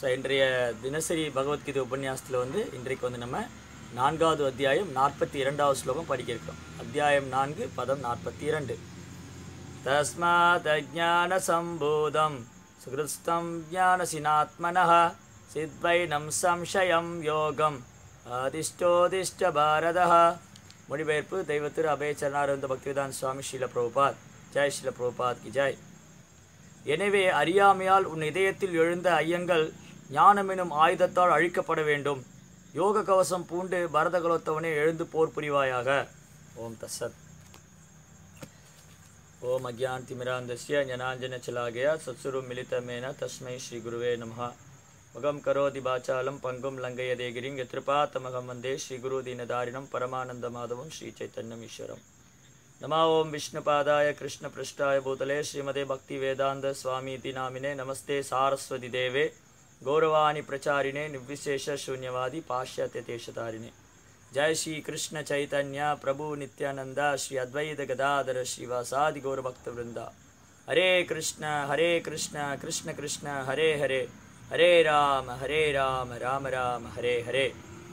so இன்றைய தினசரி பகவத்கீதை உபன்யாசத்தில் வந்து இன்றைக்கு வந்து நம்ம நான்காவது அத்தியாயம் நாற்பத்தி இரண்டாவது ஸ்லோகம் படிக்க இருக்கிறோம் அத்தியாயம் நான்கு பதம் நாற்பத்தி இரண்டு தஸ்மாத் அஜான சம்பூதம் சுகிருஸ்தம் ஞானசினாத்மனः சித்வைனம் சம்சயம் யோகம் அதிஷ்டோதிஷ்ட பாரதः மொழிபெயர்ப்பு தெய்வ திரு அபய சரணாரந்த பக்திவேதாந்த் சுவாமி ஸ்ரீல பிரபுபாத் ஜெய் ஸ்ரீல பிரபுபாத் கி ஜெய் எனவே அறியாமையால் உன் இதயத்தில் எழுந்த ஐயங்கள் ஞானமெனும் ஆயுதத்தால் அழிக்கப்பட வேண்டும் யோக கவசம் பூண்டு பரதகுலத்தவனே எழுந்து போர் புரிவாயாக ஓம் தசத் ஓம் அஜான்திமிராந்தஸ்ய ஞானாஞ்சனச்சலாகய சத்சுரு மிலிதமேன தஸ்மை ஸ்ரீ குருவே நமः முகம் கரோதி பாச்சாலம் பங்கும் லங்கயதேகிரிங் யத்ருபாத்தமகம் வந்தே ஸ்ரீ குரு தீனதாரிணம் பரமானந்த மாதவம் ஸ்ரீ சைத்தன்யம் ஈஸ்வரம் नमः ओं विष्णुपादाय कृष्णपृष्ठाय भूतले श्रीमते भक्तिवेदान्त स्वामीति नामिने नमस्ते सारस्वती देवे गौरवाणि प्रचारिणे निर्विशेष शून्यवादी पाश्चात्यदेशतारिणे जय श्री कृष्ण चैतन्य प्रभु नित्यानंद श्री अद्वैत गदाधर श्रीवासादि गौरभक्तवृंद हरे कृष्ण हरे कृष्ण कृष्ण कृष्ण हरे हरे हरे राम हरे राम राम राम हरे हरे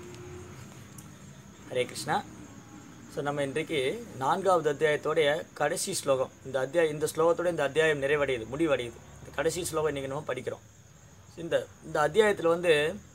ஹரே கிருஷ்ணா ஸோ நம்ம இன்றைக்கு நான்காவது அத்தியாயத்தோடைய கடைசி ஸ்லோகம் இந்த அத்தியாயம் இந்த ஸ்லோகத்தோட இந்த அத்தியாயம் நிறைவடையுது முடிவடையுது இந்த கடைசி ஸ்லோகம் இன்றைக்கி நம்ம படிக்கிறோம் இந்த இந்த அத்தியாயத்தில் வந்து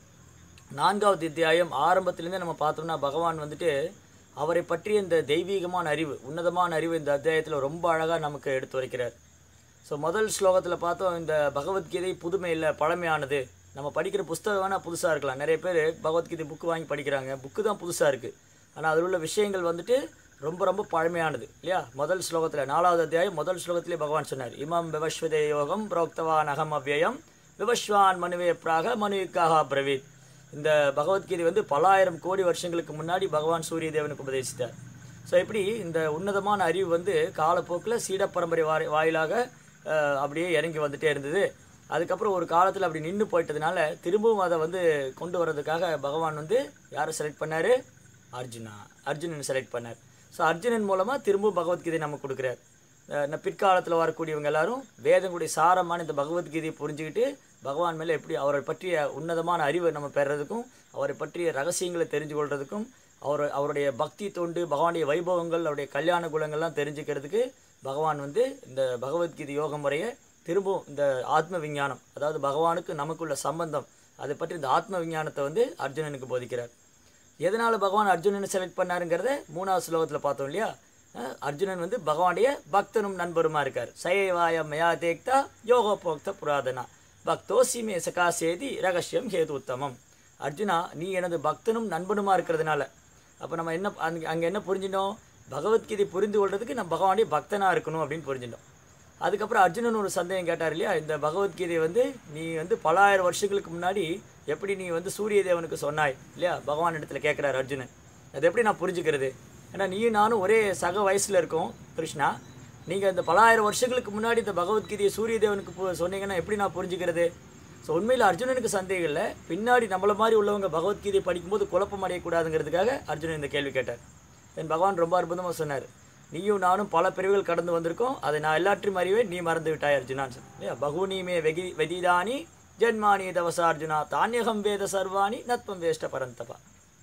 நான்காவது அத்தியாயம் ஆரம்பத்திலேருந்தே நம்ம பார்த்தோம்னா பகவான் வந்துட்டு அவரை பற்றிய இந்த தெய்வீகமான அறிவு உன்னதமான அறிவு இந்த அத்தியாயத்தில் ரொம்ப அழகாக நமக்கு எடுத்து வைக்கிறார் ஸோ முதல் ஸ்லோகத்தில் பார்த்தோம் இந்த பகவத்கீதை புதுமை இல்லை பழமையானது நம்ம படிக்கிற புஸ்தகம் வேணால் புதுசாக இருக்கலாம் நிறைய பேர் பகவத்கீதை புக்கு வாங்கி படிக்கிறாங்க புக்கு தான் புதுசாக இருக்குது ஆனால் அதில் உள்ள விஷயங்கள் வந்துட்டு ரொம்ப ரொம்ப பழமையானது இல்லையா முதல் ஸ்லோகத்தில் நாலாவது அத்தியாயம் முதல் ஸ்லோகத்திலே பகவான் சொன்னார் இமம் விவஸ்வதே யோகம் புரோக்தவான் அகம் அவ்யயம் விவஸ்வான் மனுவே பிராக மனுவிக்காக பிரவீத் இந்த பகவத்கீதை வந்து பலாயிரம் கோடி வருஷங்களுக்கு முன்னாடி பகவான் சூரிய தேவனுக்கு உபதேசித்தார் ஸோ இப்படி இந்த உன்னதமான அறிவு வந்து காலப்போக்கில் சீட பரம்பரை வாரி வாயிலாக அஹ், அப்படியே இறங்கி வந்துட்டே இருந்தது அதுக்கப்புறம் ஒரு காலத்தில் அப்படி நின்று போயிட்டதுனால திரும்பவும் அதை வந்து கொண்டு வர்றதுக்காக பகவான் வந்து யாரை செலக்ட் பண்ணார் அர்ஜுனா அர்ஜுனன் செலக்ட் பண்ணார் ஸோ அர்ஜுனன் மூலமாக திரும்பவும் பகவத்கீதை நமக்கு கொடுக்குறார் அஹ் பிற்காலத்தில் வரக்கூடியவங்க எல்லாரும் வேதங்களுடைய சாரமான இந்த பகவத்கீதையை புரிஞ்சுக்கிட்டு பகவான் மேலே எப்படி அவரை பற்றிய உன்னதமான அறிவை நம்ம பெறுறதுக்கும் அவரை பற்றிய ரகசியங்களை தெரிஞ்சு கொள்றதுக்கும் அவர் அவருடைய பக்தி தொண்டு பகவானுடைய வைபவங்கள் அவருடைய கல்யாண குணங்கள்லாம் தெரிஞ்சுக்கிறதுக்கு பகவான் வந்து இந்த பகவத்கீதை யோக முறையை திரும்பவும் இந்த ஆத்ம விஞ்ஞானம் அதாவது பகவானுக்கு நமக்குள்ள சம்பந்தம் அதை பற்றி இந்த ஆத்ம விஞ்ஞானத்தை வந்து அர்ஜுனனுக்கு போதிக்கிறார் எதனால் பகவான் அர்ஜுனனை செலக்ட் பண்ணாருங்கிறத மூணாவது ஸ்லோகத்தில் பார்த்தோம் இல்லையா அஹ் அர்ஜுனன் வந்து பகவானுடைய பக்தனும் நண்பருமா இருக்கார் சயவாய மயா தேக்தா யோகோபோக்த புராதனா பக்தோசி மே சகாசேதி ரகசியம் ஹேது உத்தமம் அர்ஜுனா நீ எனது பக்தனும் நண்பனுமா இருக்கிறதுனால அப்போ நம்ம என்ன அங்கே அங்கே என்ன புரிஞ்சிட்டோம் பகவத்கீதை புரிந்து கொள்றதுக்கு நம்ம பகவானுடைய பக்தனாக இருக்கணும் அப்படின்னு புரிஞ்சிட்டோம் அதுக்கப்புறம் அர்ஜுனன் ஒரு சந்தேகம் கேட்டார் இல்லையா இந்த பகவத்கீதை வந்து நீ வந்து பலாயிரம் வருஷங்களுக்கு முன்னாடி எப்படி நீ வந்து சூரிய தேவனுக்கு சொன்னாய் இல்லையா பகவான் இடத்துல கேட்குறாரு அர்ஜுனன் அது எப்படி நான் புரிஞ்சுக்கிறது ஏன்னா நீயும் நானும் ஒரே சக வயசில் இருக்கோம் கிருஷ்ணா நீங்கள் இந்த பலாயிரம் வருஷங்களுக்கு முன்னாடி இந்த பகவத்கீதையை சூரிய தேவனுக்கு பு- சொன்னீங்கன்னா எப்படி நான் புரிஞ்சுக்கிறது ஸோ உண்மையில் அர்ஜுனனுக்கு சந்தேகம் இல்லை பின்னாடி நம்மள மாதிரி உள்ளவங்க பகவத்கீதை படிக்கும்போது குழப்பம் அடையக்கூடாதுங்கிறதுக்காக அர்ஜுனன் இந்த கேள்வி கேட்டார் என் பகவான் ரொம்ப அற்புதமாக சொன்னார் நீயும் நானும் பல பிரிவுகள் கடந்து வந்திருக்கோம் அதை நான் எல்லாற்றையும் அறிவேன் நீ மறந்து விட்டாய் அர்ஜுனான்னு சொன்னேன் இல்லையா பகுனீமே வெகி வெதிதானி ஜென்மானி தவச அர்ஜுனா தானியகம் வேத சர்வாணி நத்வம் வேஷ்ட பரந்தபா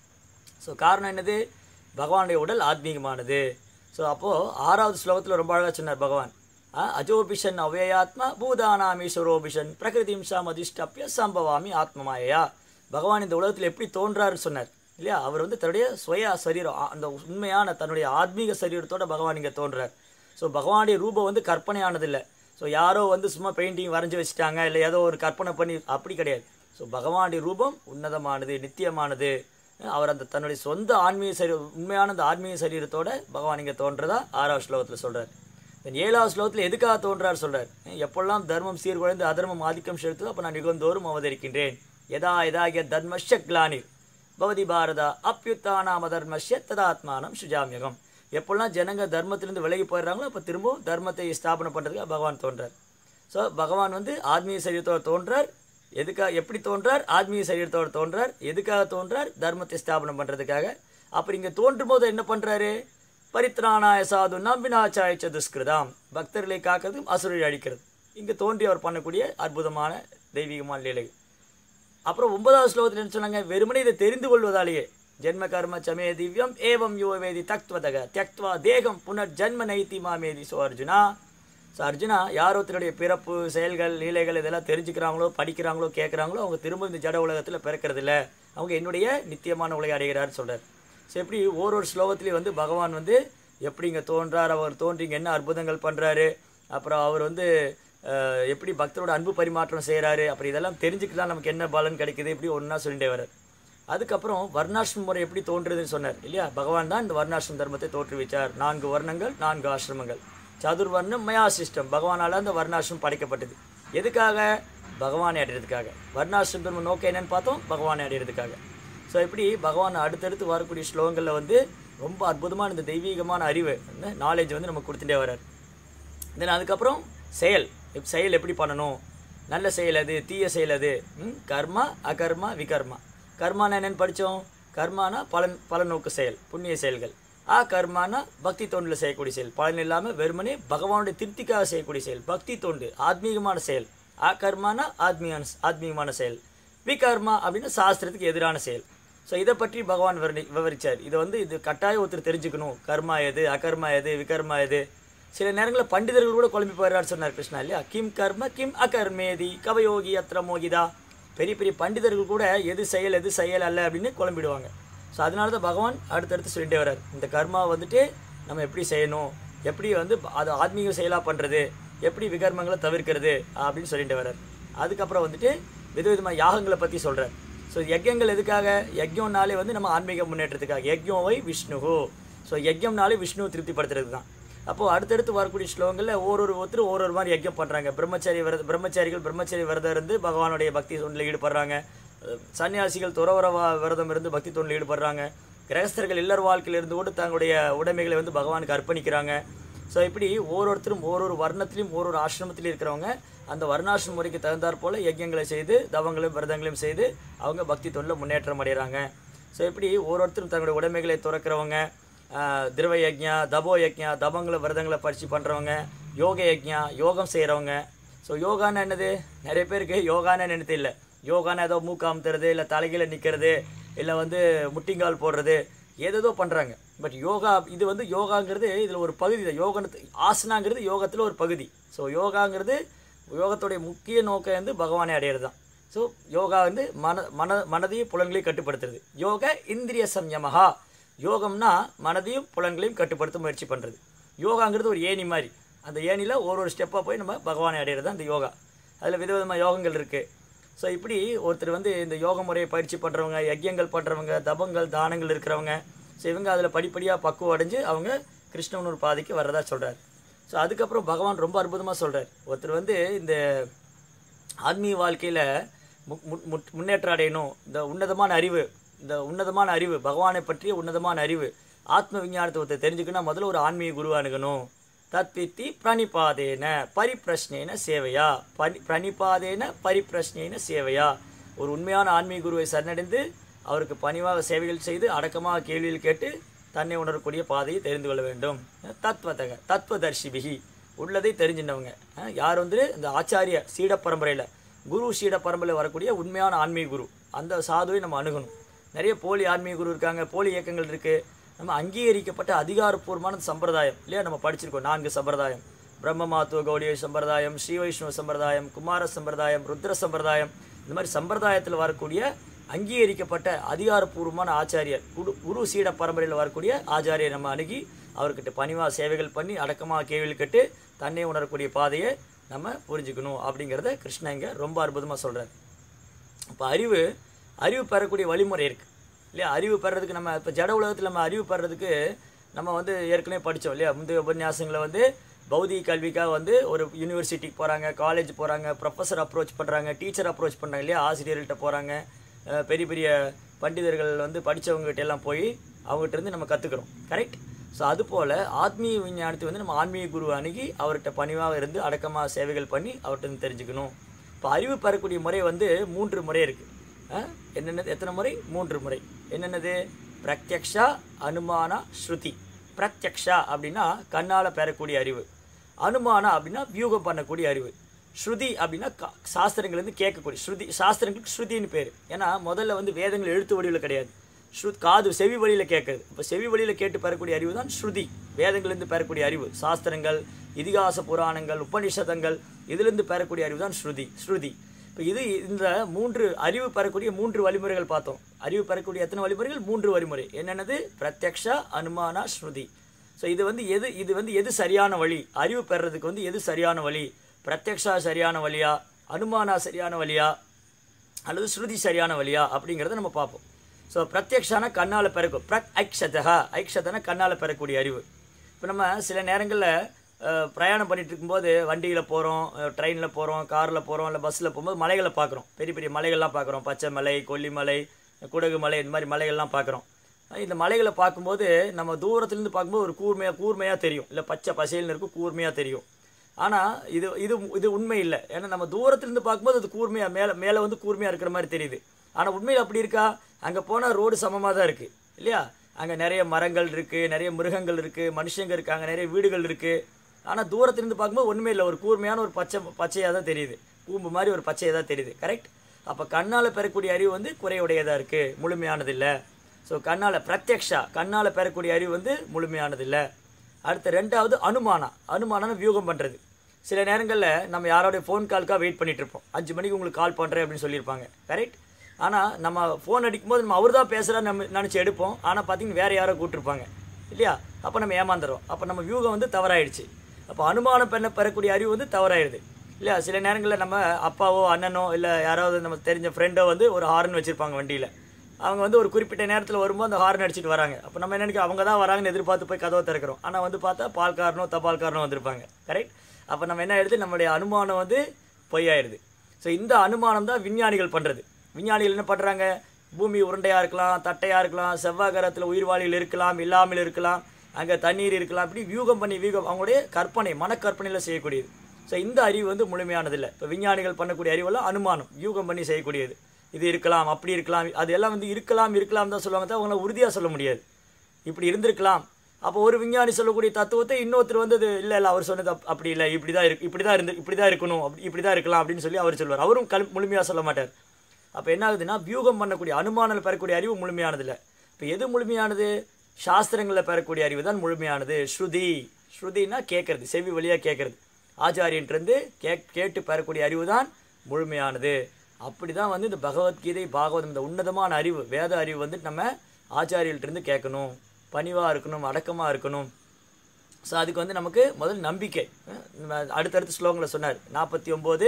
ஸோ காரணம் என்னது பகவானுடைய உடல் ஆத்மீகமானது ஸோ அப்போது ஆறாவது ஸ்லோகத்தில் ரொம்ப அழகாக சொன்னார் பகவான் ஆ, அஜோபிஷன் அவ்யயாத்மா பூதானாமீஸ்வரோபிஷன் பிரகிருதிம் சாம் அதிஷ்டப்பிய சம்பவாமி ஆத்மமாயா பகவான் இந்த உலகத்தில் எப்படி தோன்றாருன்னு சொன்னார் இல்லையா அவர் வந்து தன்னுடைய சுய சரீரம் ஆ- அந்த உண்மையான தன்னுடைய ஆத்மீக சரீரத்தோட பகவான் இங்கே தோன்றார் ஸோ பகவானுடைய ரூபம் வந்து கற்பனையானதில்லை ஸோ யாரோ வந்து சும்மா பெயிண்டிங் வரைஞ்சி வச்சுட்டாங்க இல்லை ஏதோ ஒரு கற்பனை பண்ணி அப்படி கிடையாது ஸோ பகவானுடைய ரூபம் உன்னதமானது நித்தியமானது அவர் அந்த தன்னுடைய சொந்த ஆன்மீக சரீர உண்மையான அந்த ஆன்மீக சரீரத்தோட பகவான் இங்கே தோன்றதா ஆறாவது ஸ்லோகத்தில் சொல்கிறார் தென் ஏழாவது ஸ்லோகத்தில் எதுக்காக தோன்றார் சொல்கிறார் எப்பெல்லாம் தர்மம் சீர்குலைந்து அதர்மம் ஆதிக்கம் செலுத்துதோ அப்போ நான் யுகந்தோறும் அவதரிக்கின்றேன் எதா எதாகிய தர்மஷ கிளானிர் பவதி பாரதா அப்பியுத்தானாம தர்மஷ்ய ததாத்மானம் சுஜாமியகம் எப்பெல்லாம் ஜனங்க தர்மத்திலிருந்து விலகி போயிடுறாங்களோ அப்போ திரும்பவும் தர்மத்தை ஸ்தாபனம் பண்ணுறதுக்கு பகவான் தோன்றார் ஸோ பகவான் வந்து ஆத்மீக சரீரத்தோடு தோன்றார் எதுக்காக எப்படி தோன்றார் ஆத்மீக சரீரத்தோடு தோன்றார் எதுக்காக தோன்றார் தர்மத்தை ஸ்தாபனம் பண்ணுறதுக்காக அப்புறம் இங்கே தோன்றும் போது என்ன பண்ணுறாரு பரித்ராணாய சாது நம்பினாச்சாய துஷ்கிருதாம் பக்தர்களை காக்கிறதும் அசுரரை அழிக்கிறது இங்கே தோன்றி அவர் பண்ணக்கூடிய அற்புதமான தெய்வீகமான லீலை அப்புறம் ஒன்பதாவது ஸ்லோகத்தில் என்ன சொன்னாங்க வெறுமனே இதை தெரிந்து கொள்வதாலேயே ஜென்ம கர்ம சமே திவ்யம் ஏவம் யோ வேதி தக்வதக தியக்த்வா தேகம் புனர் ஜன்ம நைத்தி மாமேதி சோ அர்ஜுனா ஸோ அர்ஜுனா யார் ஒருத்தருடைய பிறப்பு செயல்கள் லீலைகள் இதெல்லாம் தெரிஞ்சுக்கிறாங்களோ படிக்கிறாங்களோ கேட்குறாங்களோ அவங்க திரும்ப இந்த ஜட உலகத்தில் பிறக்கறதில்ல அவங்க என்னுடைய நித்தியமான உலகை அடைகிறார்னு சொல்கிறார் ஸோ எப்படி ஒரு ஒரு ஸ்லோகத்துலேயும் வந்து பகவான் வந்து எப்படி இங்கே தோன்றார் அவர் தோன்றி இங்க என்ன அற்புதங்கள் பண்ணுறாரு அப்புறம் அவர் வந்து அஹ், எப்படி பக்தரோட அன்பு பரிமாற்றம் செய்கிறாரு அப்புறம் இதெல்லாம் தெரிஞ்சுக்கலாம் நமக்கு என்ன பலன் கிடைக்குது இப்படி ஒன்றா சொல்லிட்டே வர்றார் அதுக்கப்புறம் வர்ணாசிரம முறை எப்படி தோன்றுதுன்னு சொன்னார் இல்லையா பகவான் தான் இந்த வர்ணாசிரம தர்மத்தை தோற்றுவிச்சார் நான்கு வர்ணங்கள் நான்கு ஆசிரமங்கள் சதுர்வர்ணம் மயா சிஸ்டம் பகவானால் அந்த வர்ணாசிரமம் படைக்கப்பட்டது எதுக்காக பகவானை அடையிறதுக்காக வர்ணாசிரம தர்மம் நோக்கம் என்னன்னு பார்த்தோம் பகவானை அடையிறதுக்காக ஸோ இப்படி பகவான் அடுத்தடுத்து வரக்கூடிய ஸ்லோகங்களில் வந்து ரொம்ப அற்புதமான இந்த தெய்வீகமான அறிவு நாலேஜ் வந்து நமக்கு கொடுத்துட்டே வர்றார் தென் அதுக்கப்புறம் செயல் இப்ப செயல் எப்படி பண்ணணும் நல்ல செயல் அது தீய செயல் அது ம், கர்மா அகர்மா விகர்மா கர்மானா என்னன்னு படித்தோம் கர்மானா பலன் பலநோக்கு செயல் புண்ணிய செயல்கள் ஆ கர்மானா பக்தி தொண்டில் செய்யக்கூடிய செயல் பலன் இல்லாமல் வெறுமனே பகவானுடைய திருப்திக்காக செய்யக்கூடிய செயல் பக்தி தொண்டு ஆத்மீகமான செயல் ஆ கர்மானா ஆத்மீகான ஆத்மீகமான செயல் விகர்மா அப்படின்னா சாஸ்திரத்துக்கு எதிரான செயல் ஸோ இதை பற்றி பகவான் விவரி விவரிச்சார் இதை வந்து இது கட்டாயம் ஒருத்தர் தெரிஞ்சுக்கணும் கர்மா எது அகர்மா எது விகர்மா எது சில நேரங்களில் பண்டிதர்கள் கூட குழம்பி போயிடுறாரு சொன்னார் கிருஷ்ணா இல்லையா கிம் கர்ம கிம் அகர்மேதி கவயோகி அத்திர மோகிதா பெரிய பெரிய பண்டிதர்கள் கூட எது செயல் எது செயல் அல்ல அப்படின்னு குழம்பிடுவாங்க ஸோ அதனால தான் பகவான் அடுத்தடுத்து சொல்லிட்டே வர்றார் இந்த கர்மா வந்துட்டு நம்ம எப்படி செய்யணும் எப்படி வந்து அது ஆத்மீக செயலாக பண்ணுறது எப்படி விகர்மங்களை தவிர்க்கிறது அப்படின்னு சொல்லிட்டு வர்றார் அதுக்கப்புறம் வந்துட்டு விதவிதமான யாகங்களை பற்றி சொல்கிறார் ஸோ யஜ்யங்கள் எதுக்காக யஜ்யம்னாலே வந்து நம்ம ஆன்மீக முன்னேற்றத்துக்காக யஜ்யோவை விஷ்ணுகு ஸோ யஜ்யம்னாலே விஷ்ணு திருப்திப்படுத்துறது தான் அப்போது அடுத்தடுத்து வரக்கூடிய ஸ்லோகங்களில் ஒரு ஒரு ஒருத்தர் ஒரு ஒரு மாதிரி யஜ்யம் பண்ணுறாங்க பிரம்மச்சாரி விரத பிரம்மச்சாரிகள் பிரம்மச்சாரி விரதம் இருந்து பகவானுடைய பக்தி தொண்டில் ஈடுபடுறாங்க அஹ் சன்னியாசிகள் துறவர வா- விரதம் இருந்து பக்தி தொண்டில் ஈடுபடுறாங்க கிரகஸ்தர்கள் இல்லற வாழ்க்கையில் இருந்து கூட தங்களுடைய உடைமைகளை வந்து பகவானுக்கு அர்ப்பணிக்கிறாங்க ஸோ இப்படி ஒவ்வொருத்தரும் ஒரு வர்ணத்திலையும் ஒரு ஒரு ஆசிரமத்திலையும் இருக்கிறவங்க அந்த வர்ணாசிரம முறைக்கு தகுந்தாற் போல யஜ்யங்களை செய்து தவங்களையும் விரதங்களையும் செய்து அவங்க பக்தி தொண்டில் முன்னேற்றம் அடைகிறாங்க ஸோ இப்படி ஒவ்வொருத்தரும் தங்களுடைய உடைமைகளை துறக்கிறவங்க ஆஹ், திரவ யஜ்ஞா தபோ யஜ்ஞா தபங்களை விரதங்களை பறிச்சு பண்ணுறவங்க யோக யஜ்ஞா யோகம் செய்கிறவங்க ஸோ யோகான்னு என்னது நிறைய பேருக்கு யோகான்னு என்னது இல்லை யோகான்னு ஏதோ மூக்கு அமுத்துறது இல்லை தலைகீழ நிற்கிறது இல்லை வந்து முட்டிங்கால் போடுறது ஏதேதோ பண்ணுறாங்க பட் யோகா இது வந்து யோகாங்கிறது இதில் ஒரு பகுதி தான் யோகனத்து ஆசனாங்கிறது யோகத்தில் ஒரு பகுதி ஸோ யோகாங்கிறது யோகத்துடைய முக்கிய நோக்கம் வந்து பகவானை அடையிறது தான் ஸோ யோகா வந்து மன மன மனதையும் புலன்களையும் கட்டுப்படுத்துறது யோக இந்திரிய சம்யமஹா யோகம்னா மனதையும் புலன்களையும் கட்டுப்படுத்த முயற்சி பண்ணுறது யோகாங்கிறது ஒரு ஏணி மாதிரி அந்த ஏணியில் ஒரு ஒரு ஸ்டெப்பாக போய் நம்ம பகவானை அடையிறது தான் இந்த யோகா அதில் விதவிதமாக யோகங்கள் இருக்குது ஸோ இப்படி ஒருத்தர் வந்து இந்த யோக முறையை பயிற்சி பண்ணுறவங்க யஜ்யங்கள் பண்ணுறவங்க தபங்கள் தானங்கள் இருக்கிறவங்க ஸோ இவங்க அதில் படிப்படியாக பக்குவம் அடைஞ்சு அவங்க கிருஷ்ணனூர் பாதைக்கு வர்றதா சொல்கிறார் ஸோ அதுக்கப்புறம் பகவான் ரொம்ப அற்புதமாக சொல்கிறார் ஒருத்தர் வந்து இந்த ஆன்மீக வாழ்க்கையில் முன்னேற்றம் அடையணும் இந்த உன்னதமான அறிவு இந்த உன்னதமான அறிவு பகவானை பற்றிய உன்னதமான அறிவு ஆத்ம விஞ்ஞானத்தை ஒருத்தர் தெரிஞ்சுக்கணும்னா முதல்ல ஒரு ஆன்மீக குரு அணுகணும் தத்வித்தி பிரணிபாதேன பரிப்பிரஷ்னேன சேவையா பரி பிரணிபாதேன பரிப்பிரஷ்னேன சேவையா ஒரு உண்மையான ஆன்மீக குருவை சரணடைந்து அவருக்கு பணிவாக சேவைகள் செய்து அடக்கமாக கேள்வியில் கேட்டு தன்னை உணரக்கூடிய பாதையை தெரிந்து கொள்ள வேண்டும் தத்வதக தத்துவதர்ஷிபிகி உள்ளதை தெரிஞ்சினவங்க அஹ் யார் வந்து இந்த ஆச்சாரிய சீட பரம்பரையில் குரு சீட பரம்பரையில் வரக்கூடிய உண்மையான ஆன்மீக குரு அந்த சாதுவை நம்ம அணுகணும் நிறைய போலி ஆன்மீக குரு இருக்காங்க போலி இயக்கங்கள் இருக்குது நம்ம அங்கீகரிக்கப்பட்ட அதிகாரப்பூர்வமான சம்பிரதாயம் இல்லையா நம்ம படிச்சிருக்கோம் நான்கு சம்பிரதாயம் பிரம்ம மாத்துவ கௌடிய சம்பிரதாயம் ஸ்ரீ வைஷ்ணவ சம்பிரதாயம் குமார சம்பிரதாயம் ருத்ர சம்பிரதாயம் இந்த மாதிரி சம்பிரதாயத்தில் வரக்கூடிய அங்கீகரிக்கப்பட்ட அதிகாரப்பூர்வமான ஆச்சாரியர் குரு குரு சீட பரம்பரையில் வரக்கூடிய ஆச்சாரியர் நம்ம அணுகி அவர்கிட்ட பணிவாக சேவைகள் பண்ணி அடக்கமாக கேள்வி கேட்டு தன்னை உணரக்கூடிய பாதையை நம்ம புரிஞ்சுக்கணும் அப்படிங்கிறத கிருஷ்ணன் இங்க ரொம்ப அற்புதமாக சொல்கிறார் இப்போ அறிவு அறிவு பெறக்கூடிய வழிமுறை இருக்குது இல்லையா அறிவு பெறதுக்கு நம்ம இப்போ ஜட உலகத்தில் நம்ம அறிவு பெறதுக்கு நம்ம வந்து ஏற்கனவே படித்தோம் இல்லையா முந்தைய உபன்யாசங்களை வந்து பௌதிக கல்விக்காக வந்து ஒரு யூனிவர்சிட்டிக்கு போகிறாங்க காலேஜ் போகிறாங்க ப்ரொஃபஸர் அப்ரோச் பண்ணுறாங்க டீச்சர் அப்ரோச் பண்ணுறாங்க இல்லையா ஆசிரியர்கள்ட்ட போகிறாங்க பெரிய பெரிய பண்டிதர்கள் வந்து படித்தவங்ககிட்ட எல்லாம் போய் அவங்ககிட்ட இருந்து நம்ம கற்றுக்குறோம் கரெக்ட் ஸோ அதுபோல் ஆத்மீக விஞ்ஞானத்தை வந்து நம்ம ஆன்மீக குரு அணுகி அவர்கிட்ட பணிவாக இருந்து அடக்கமாக சேவைகள் பண்ணி அவர்கிட்ட இருந்து தெரிஞ்சுக்கணும் இப்போ அறிவு பெறக்கூடிய முறை வந்து மூன்று முறை இருக்குது என்னென்னது எத்தனை முறை மூன்று முறை என்னென்னது பிரத்யக்ஷா அனுமானா ஸ்ருதி பிரத்யக்ஷா அப்படின்னா கண்ணால் பெறக்கூடிய அறிவு அனுமானா அப்படின்னா வியூகம் பண்ணக்கூடிய அறிவு ஸ்ருதி அப்படின்னா கா- சாஸ்திரங்கள்லேருந்து கேட்கக்கூடிய ஸ்ருதி சாஸ்திரங்களுக்கு ஸ்ருதின்னு பேர் ஏன்னா முதல்ல வந்து வேதங்கள் எழுத்து வடிவில் கிடையாது ஸ்ருத் காது செவி வழியில் கேட்குறது இப்போ செவி வழியில் கேட்டு பெறக்கூடிய அறிவு தான் ஸ்ருதி வேதங்கள்லேருந்து பெறக்கூடிய அறிவு சாஸ்திரங்கள் இதிகாச புராணங்கள் உபனிஷதங்கள் இதிலிருந்து பெறக்கூடிய அறிவு தான் ஸ்ருதி ஸ்ருதி இப்போ இது இந்த மூன்று அறிவு பெறக்கூடிய மூன்று வழிமுறைகள் பார்த்தோம் அறிவு பெறக்கூடிய எத்தனை வழிமுறைகள் மூன்று வழிமுறை என்னென்னது பிரத்யக்ஷா அனுமானா ஸ்ருதி ஸோ இது வந்து எது இது வந்து எது சரியான வழி அறிவு பெறதுக்கு வந்து எது சரியான வழி பிரத்யக்ஷா சரியான வழியா அனுமானா சரியான வழியா அல்லது ஸ்ருதி சரியான வழியா அப்படிங்கிறத நம்ம பார்ப்போம் ஸோ பிரத்யக்ஷான கண்ணால் பிறக்கும் பிரத் ஐக்ஷதா ஐக்ஷதன கண்ணால் பெறக்கூடிய அறிவு இப்போ நம்ம சில நேரங்களில் பிரயாணம் பண்ணிட்டு இருக்கும்போது வண்டியில் போகிறோம் ட்ரெயினில் போகிறோம் காரில் போகிறோம் இல்லை பஸ்ஸில் போகும்போது மலைகளை பார்க்குறோம் பெரிய பெரிய மலைகள்லாம் பார்க்குறோம் பச்சை மலை கொல்லிமலை குடகு மலை இந்த மாதிரி மலைகள்லாம் பார்க்குறோம் இந்த மலைகளை பார்க்கும்போது நம்ம தூரத்துலேருந்து பார்க்கும்போது ஒரு கூர்மையாக கூர்மையாக தெரியும் இல்லை பச்சை பசேல்னு இருக்கும் கூர்மையாக தெரியும் ஆனால் இது இது இது உண்மை இல்லை ஏன்னா நம்ம தூரத்துலேருந்து பார்க்கும்போது அது கூர்மையாக மேலே மேலே வந்து கூர்மையாக இருக்கிற மாதிரி தெரியுது ஆனால் உண்மையில் அப்படி இருக்கா அங்கே போனால் ரோடு சமமாக தான் இருக்குது இல்லையா அங்கே நிறைய மரங்கள் இருக்குது நிறைய மிருகங்கள் இருக்குது மனுஷங்க இருக்காங்க நிறைய வீடுகள் இருக்குது ஆனால் தூரத்துலேருந்து பார்க்கும்போது ஒன்றுமே இல்லை ஒரு கூர்மையான ஒரு பச்சை பச்சையாக தான் தெரியுது கூம்பு மாதிரி ஒரு பச்சையாக தான் தெரியுது கரெக்ட் அப்போ கண்ணால் பெறக்கூடிய அறிவு வந்து குறையுடையதாக இருக்குது முழுமையானது இல்லை ஸோ கண்ணால் பிரத்யக்ஷா கண்ணால் பெறக்கூடிய அறிவு வந்து முழுமையானது இல்லை அடுத்து ரெண்டாவது அனுமானா அனுமானம்னு வியூகம் பண்ணுறது சில நேரங்களில் நம்ம யாரோடைய ஃபோன் கால்க்காக வெயிட் பண்ணிட்டு இருப்போம் அஞ்சு மணிக்கு உங்களுக்கு கால் பண்ணுறேன் அப்படின்னு சொல்லியிருப்பாங்க கரெக்ட் ஆனால் நம்ம ஃபோன் அடிக்கும்போது நம்ம அவர் தான் பேசுகிறா நம்ம நினச்சி எடுப்போம் ஆனால் பார்த்தீங்கன்னா வேறு யாரோ கூப்பிட்டுருப்பாங்க இல்லையா அப்போ நம்ம ஏமாந்துடுறோம் அப்போ நம்ம வியூகம் வந்து தவறாயிடுச்சு அப்போ அனுமானம் பண்ண பெறக்கூடிய அறிவு வந்து தவறாயிடுது இல்லையா சில நேரங்களில் நம்ம அப்பாவோ அண்ணனோ இல்லை யாராவது நம்ம தெரிஞ்ச ஃப்ரெண்டோ வந்து ஒரு ஹார்ன் வச்சுருப்பாங்க வண்டியில் அவங்க வந்து ஒரு குறிப்பிட்ட நேரத்தில் வரும்போது அந்த ஹார்ன் அடிச்சிட்டு வராங்க அப்போ நம்ம என்ன நினைக்கிறோம் அவங்க தான் வராங்கன்னு எதிர்பார்த்து போய் கதவை திறக்கிறோம் ஆனால் வந்து பார்த்தா பால்காரனோ தபால்காரனோ வந்திருப்பாங்க கரெக்ட் அப்போ நம்ம என்ன ஆயிடுது நம்மளுடைய அனுமானம் வந்து பொய்யாயிடுது ஸோ இந்த அனுமானம் தான் விஞ்ஞானிகள் பண்ணுறது விஞ்ஞானிகள் என்ன பண்ணுறாங்க பூமி உருண்டையாக இருக்கலாம் தட்டையாக இருக்கலாம் செவ்வாய் கிரகத்தில் உயிர்வாழிகள் இருக்கலாம் இல்லாமல் இருக்கலாம் அங்கே தண்ணீர் இருக்கலாம் இப்படி வியூகம் பண்ணி வியூகம் அவங்களுடைய கற்பனை மனக்கற்பனையில் செய்யக்கூடியது ஸோ இந்த அறிவு வந்து முழுமையானதில்லை இப்போ விஞ்ஞானிகள் பண்ணக்கூடிய அறிவெல்லாம் அனுமானம் வியூகம் பண்ணி செய்யக்கூடியது இது இருக்கலாம் அப்படி இருக்கலாம் அது எல்லாம் வந்து இருக்கலாம் இருக்கலாம் தான் சொல்லுவாங்க தான் அவங்களால உறுதியாக சொல்ல முடியாது இப்படி இருந்திருக்கலாம் அப்போ ஒரு விஞ்ஞானி சொல்லக்கூடிய தத்துவத்தை இன்னொருத்தர் வந்து அது இல்லை இல்லை அவர் சொன்னது அப்- அப்படி இல்லை இப்படி தான் இருக்கு இப்படி தான் இருந்து இப்படி தான் இருக்கணும் அப்படி இப்படி தான் இருக்கலாம் அப்படின்னு சொல்லி அவர் சொல்வார் அவரும் கல் முழுமையாக சொல்ல மாட்டார் அப்போ என்ன ஆகுதுன்னா வியூகம் பண்ணக்கூடிய அனுமானம் பெறக்கூடிய அறிவு முழுமையானது இல்லை இப்போ எது முழுமையானது சாஸ்திரங்களில் பெறக்கூடிய அறிவு தான் முழுமையானது ஸ்ருதி ஸ்ருதினா கேட்கறது செவி வழியாக கேட்கறது ஆச்சாரியன்ட்டிருந்து கே கேட்டு பெறக்கூடிய அறிவு தான் முழுமையானது அப்படி தான் வந்து இந்த பகவத்கீதை பாகவதம் இந்த உன்னதமான அறிவு வேத அறிவு வந்து நம்ம ஆச்சாரியர்கிட்டருந்து கேட்கணும் பணிவாக இருக்கணும் அடக்கமாக இருக்கணும் ஸோ அதுக்கு வந்து நமக்கு முதல் நம்பிக்கை அஹ் நம்ம அடுத்தடுத்த ஸ்லோகங்களை சொன்னார் நாற்பத்தி ஒம்பது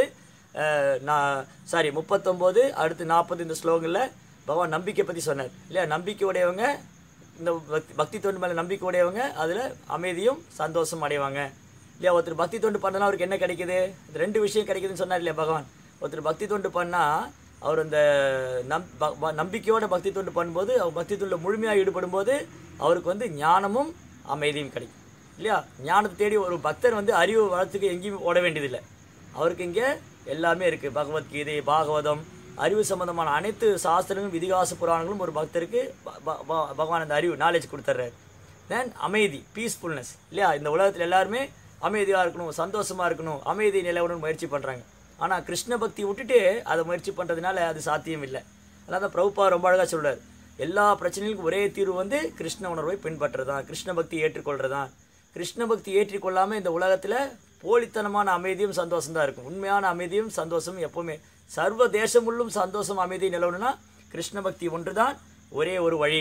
நான் சாரி முப்பத்தொம்போது அடுத்து நாற்பது இந்த ஸ்லோகங்களில் பகவான் நம்பிக்கை பற்றி சொன்னார் இல்லையா நம்பிக்கை உடையவங்க இந்த பக்தி பக்தி தொண்டு மேலே நம்பிக்கை உடையவங்க அதில் அமைதியும் சந்தோஷம் அடைவாங்க இல்லையா ஒருத்தர் பக்தி தொண்டு பண்ணனா அவருக்கு என்ன கிடைக்குது இந்த ரெண்டு விஷயம் கிடைக்குதுன்னு சொன்னார் இல்லையா பகவான் ஒருத்தர் பக்தி தொண்டு பண்ணால் அவர் அந்த நம் ப- ப- நம்பிக்கையோட பக்தி தொண்டு பண்ணும்போது அவர் பக்தி தொண்டில் முழுமையாக ஈடுபடும் போது அவருக்கு வந்து ஞானமும் அமைதியும் கிடைக்கும் இல்லையா ஞானத்தை தேடி ஒரு பக்தர் வந்து அறிவு வளர்த்துக்கு எங்கேயும் ஓட வேண்டியதில்லை அவருக்கு இங்கே எல்லாமே இருக்குது பகவத்கீதை பாகவதம் அறிவு சம்பந்தமான அனைத்து சாஸ்திரங்களும் விதிகாச புராணங்களும் ஒரு பக்தருக்கு ப- ப- ப- பகவான் அந்த அறிவு நாலேஜ் கொடுத்துட்றாரு தென் அமைதி பீஸ்ஃபுல்னஸ் இல்லையா இந்த உலகத்தில் எல்லாருமே அமைதியாக இருக்கணும் சந்தோஷமாக இருக்கணும் அமைதி நிலவுடன் முயற்சி பண்ணுறாங்க ஆனால் கிருஷ்ண பக்தி விட்டுட்டு அதை முயற்சி பண்ணுறதுனால அது சாத்தியம் இல்லை அதனால தான் பிரபுப்பா ரொம்ப அழகாக சொல்றார் எல்லா பிரச்சனைகளுக்கும் ஒரே தீர்வு வந்து கிருஷ்ண உணர்வை பின்பற்றுறது தான் கிருஷ்ண பக்தி ஏற்றுக்கொள்கிறது தான் கிருஷ்ண பக்தி ஏற்றிக்கொள்ளாமல் இந்த உலகத்தில் போலித்தனமான அமைதியும் சந்தோஷம் தான் இருக்கும் உண்மையான அமைதியும் சந்தோஷமும் எப்பவுமே சர்வ தேசமுள்ளும் சந்தோஷம் அமைதி நிலவணும்னா கிருஷ்ண பக்தி ஒன்று தான் ஒரே ஒரு வழி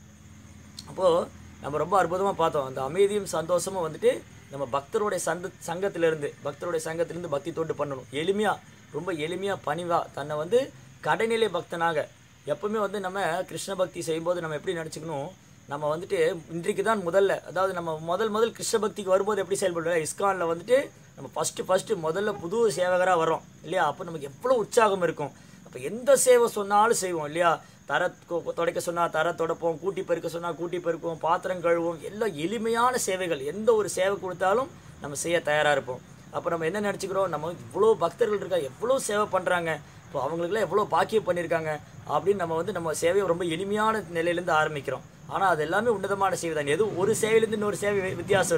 அப்போது நம்ம ரொம்ப அற்புதமாக பார்த்தோம் அந்த அமைதியும் சந்தோஷமும் வந்துட்டு நம்ம பக்தருடைய சந்த சங்கத்திலிருந்து பக்தருடைய சங்கத்திலிருந்து பக்தி தொண்டு பண்ணணும் எளிமையாக ரொம்ப எளிமையாக பணிவாக தன்னை வந்து கடைநிலை பக்தனாக எப்பவுமே வந்து நம்ம கிருஷ்ண பக்தி செய்யும்போது நம்ம எப்படி நினச்சிக்கணும் நம்ம வந்துட்டு இன்றைக்கு தான் முதல்ல அதாவது நம்ம முதல் முதல் கிருஷ்ண பக்திக்கு வரும்போது எப்படி செயல்படுவோம் இஸ்கானில் வந்துட்டு நம்ம ஃபஸ்ட்டு ஃபஸ்ட்டு முதல்ல புது சேவகராக வரோம் இல்லையா அப்போ நமக்கு எவ்வளோ உற்சாகம் இருக்கும் அப்போ எந்த சேவை சொன்னாலும் செய்வோம் இல்லையா தர கொ- துடைக்க சொன்னால் தர துடைப்போம் கூட்டி பெருக்க சொன்னால் கூட்டி பெருக்குவோம் பாத்திரம் கழுவோம் எல்லாம் எளிமையான சேவைகள் எந்த ஒரு சேவை கொடுத்தாலும் நம்ம செய்ய தயாராக இருப்போம் அப்போ நம்ம என்ன நினச்சிக்கிறோம் நம்ம இவ்வளோ பக்தர்கள் இருக்கா எவ்வளோ சேவை பண்ணுறாங்க இப்போ அவங்களுக்குலாம் எவ்வளோ பாக்கியம் பண்ணியிருக்காங்க அப்படின்னு நம்ம வந்து நம்ம சேவையை ரொம்ப எளிமையான நிலையிலேருந்து ஆரம்பிக்கிறோம் ஆனால் அது எல்லாமே உன்னதமான சேவை தான் எதுவும் ஒரு சேவையிலேருந்து இன்னொரு சேவை வி- வித்தியாசம் இல்லை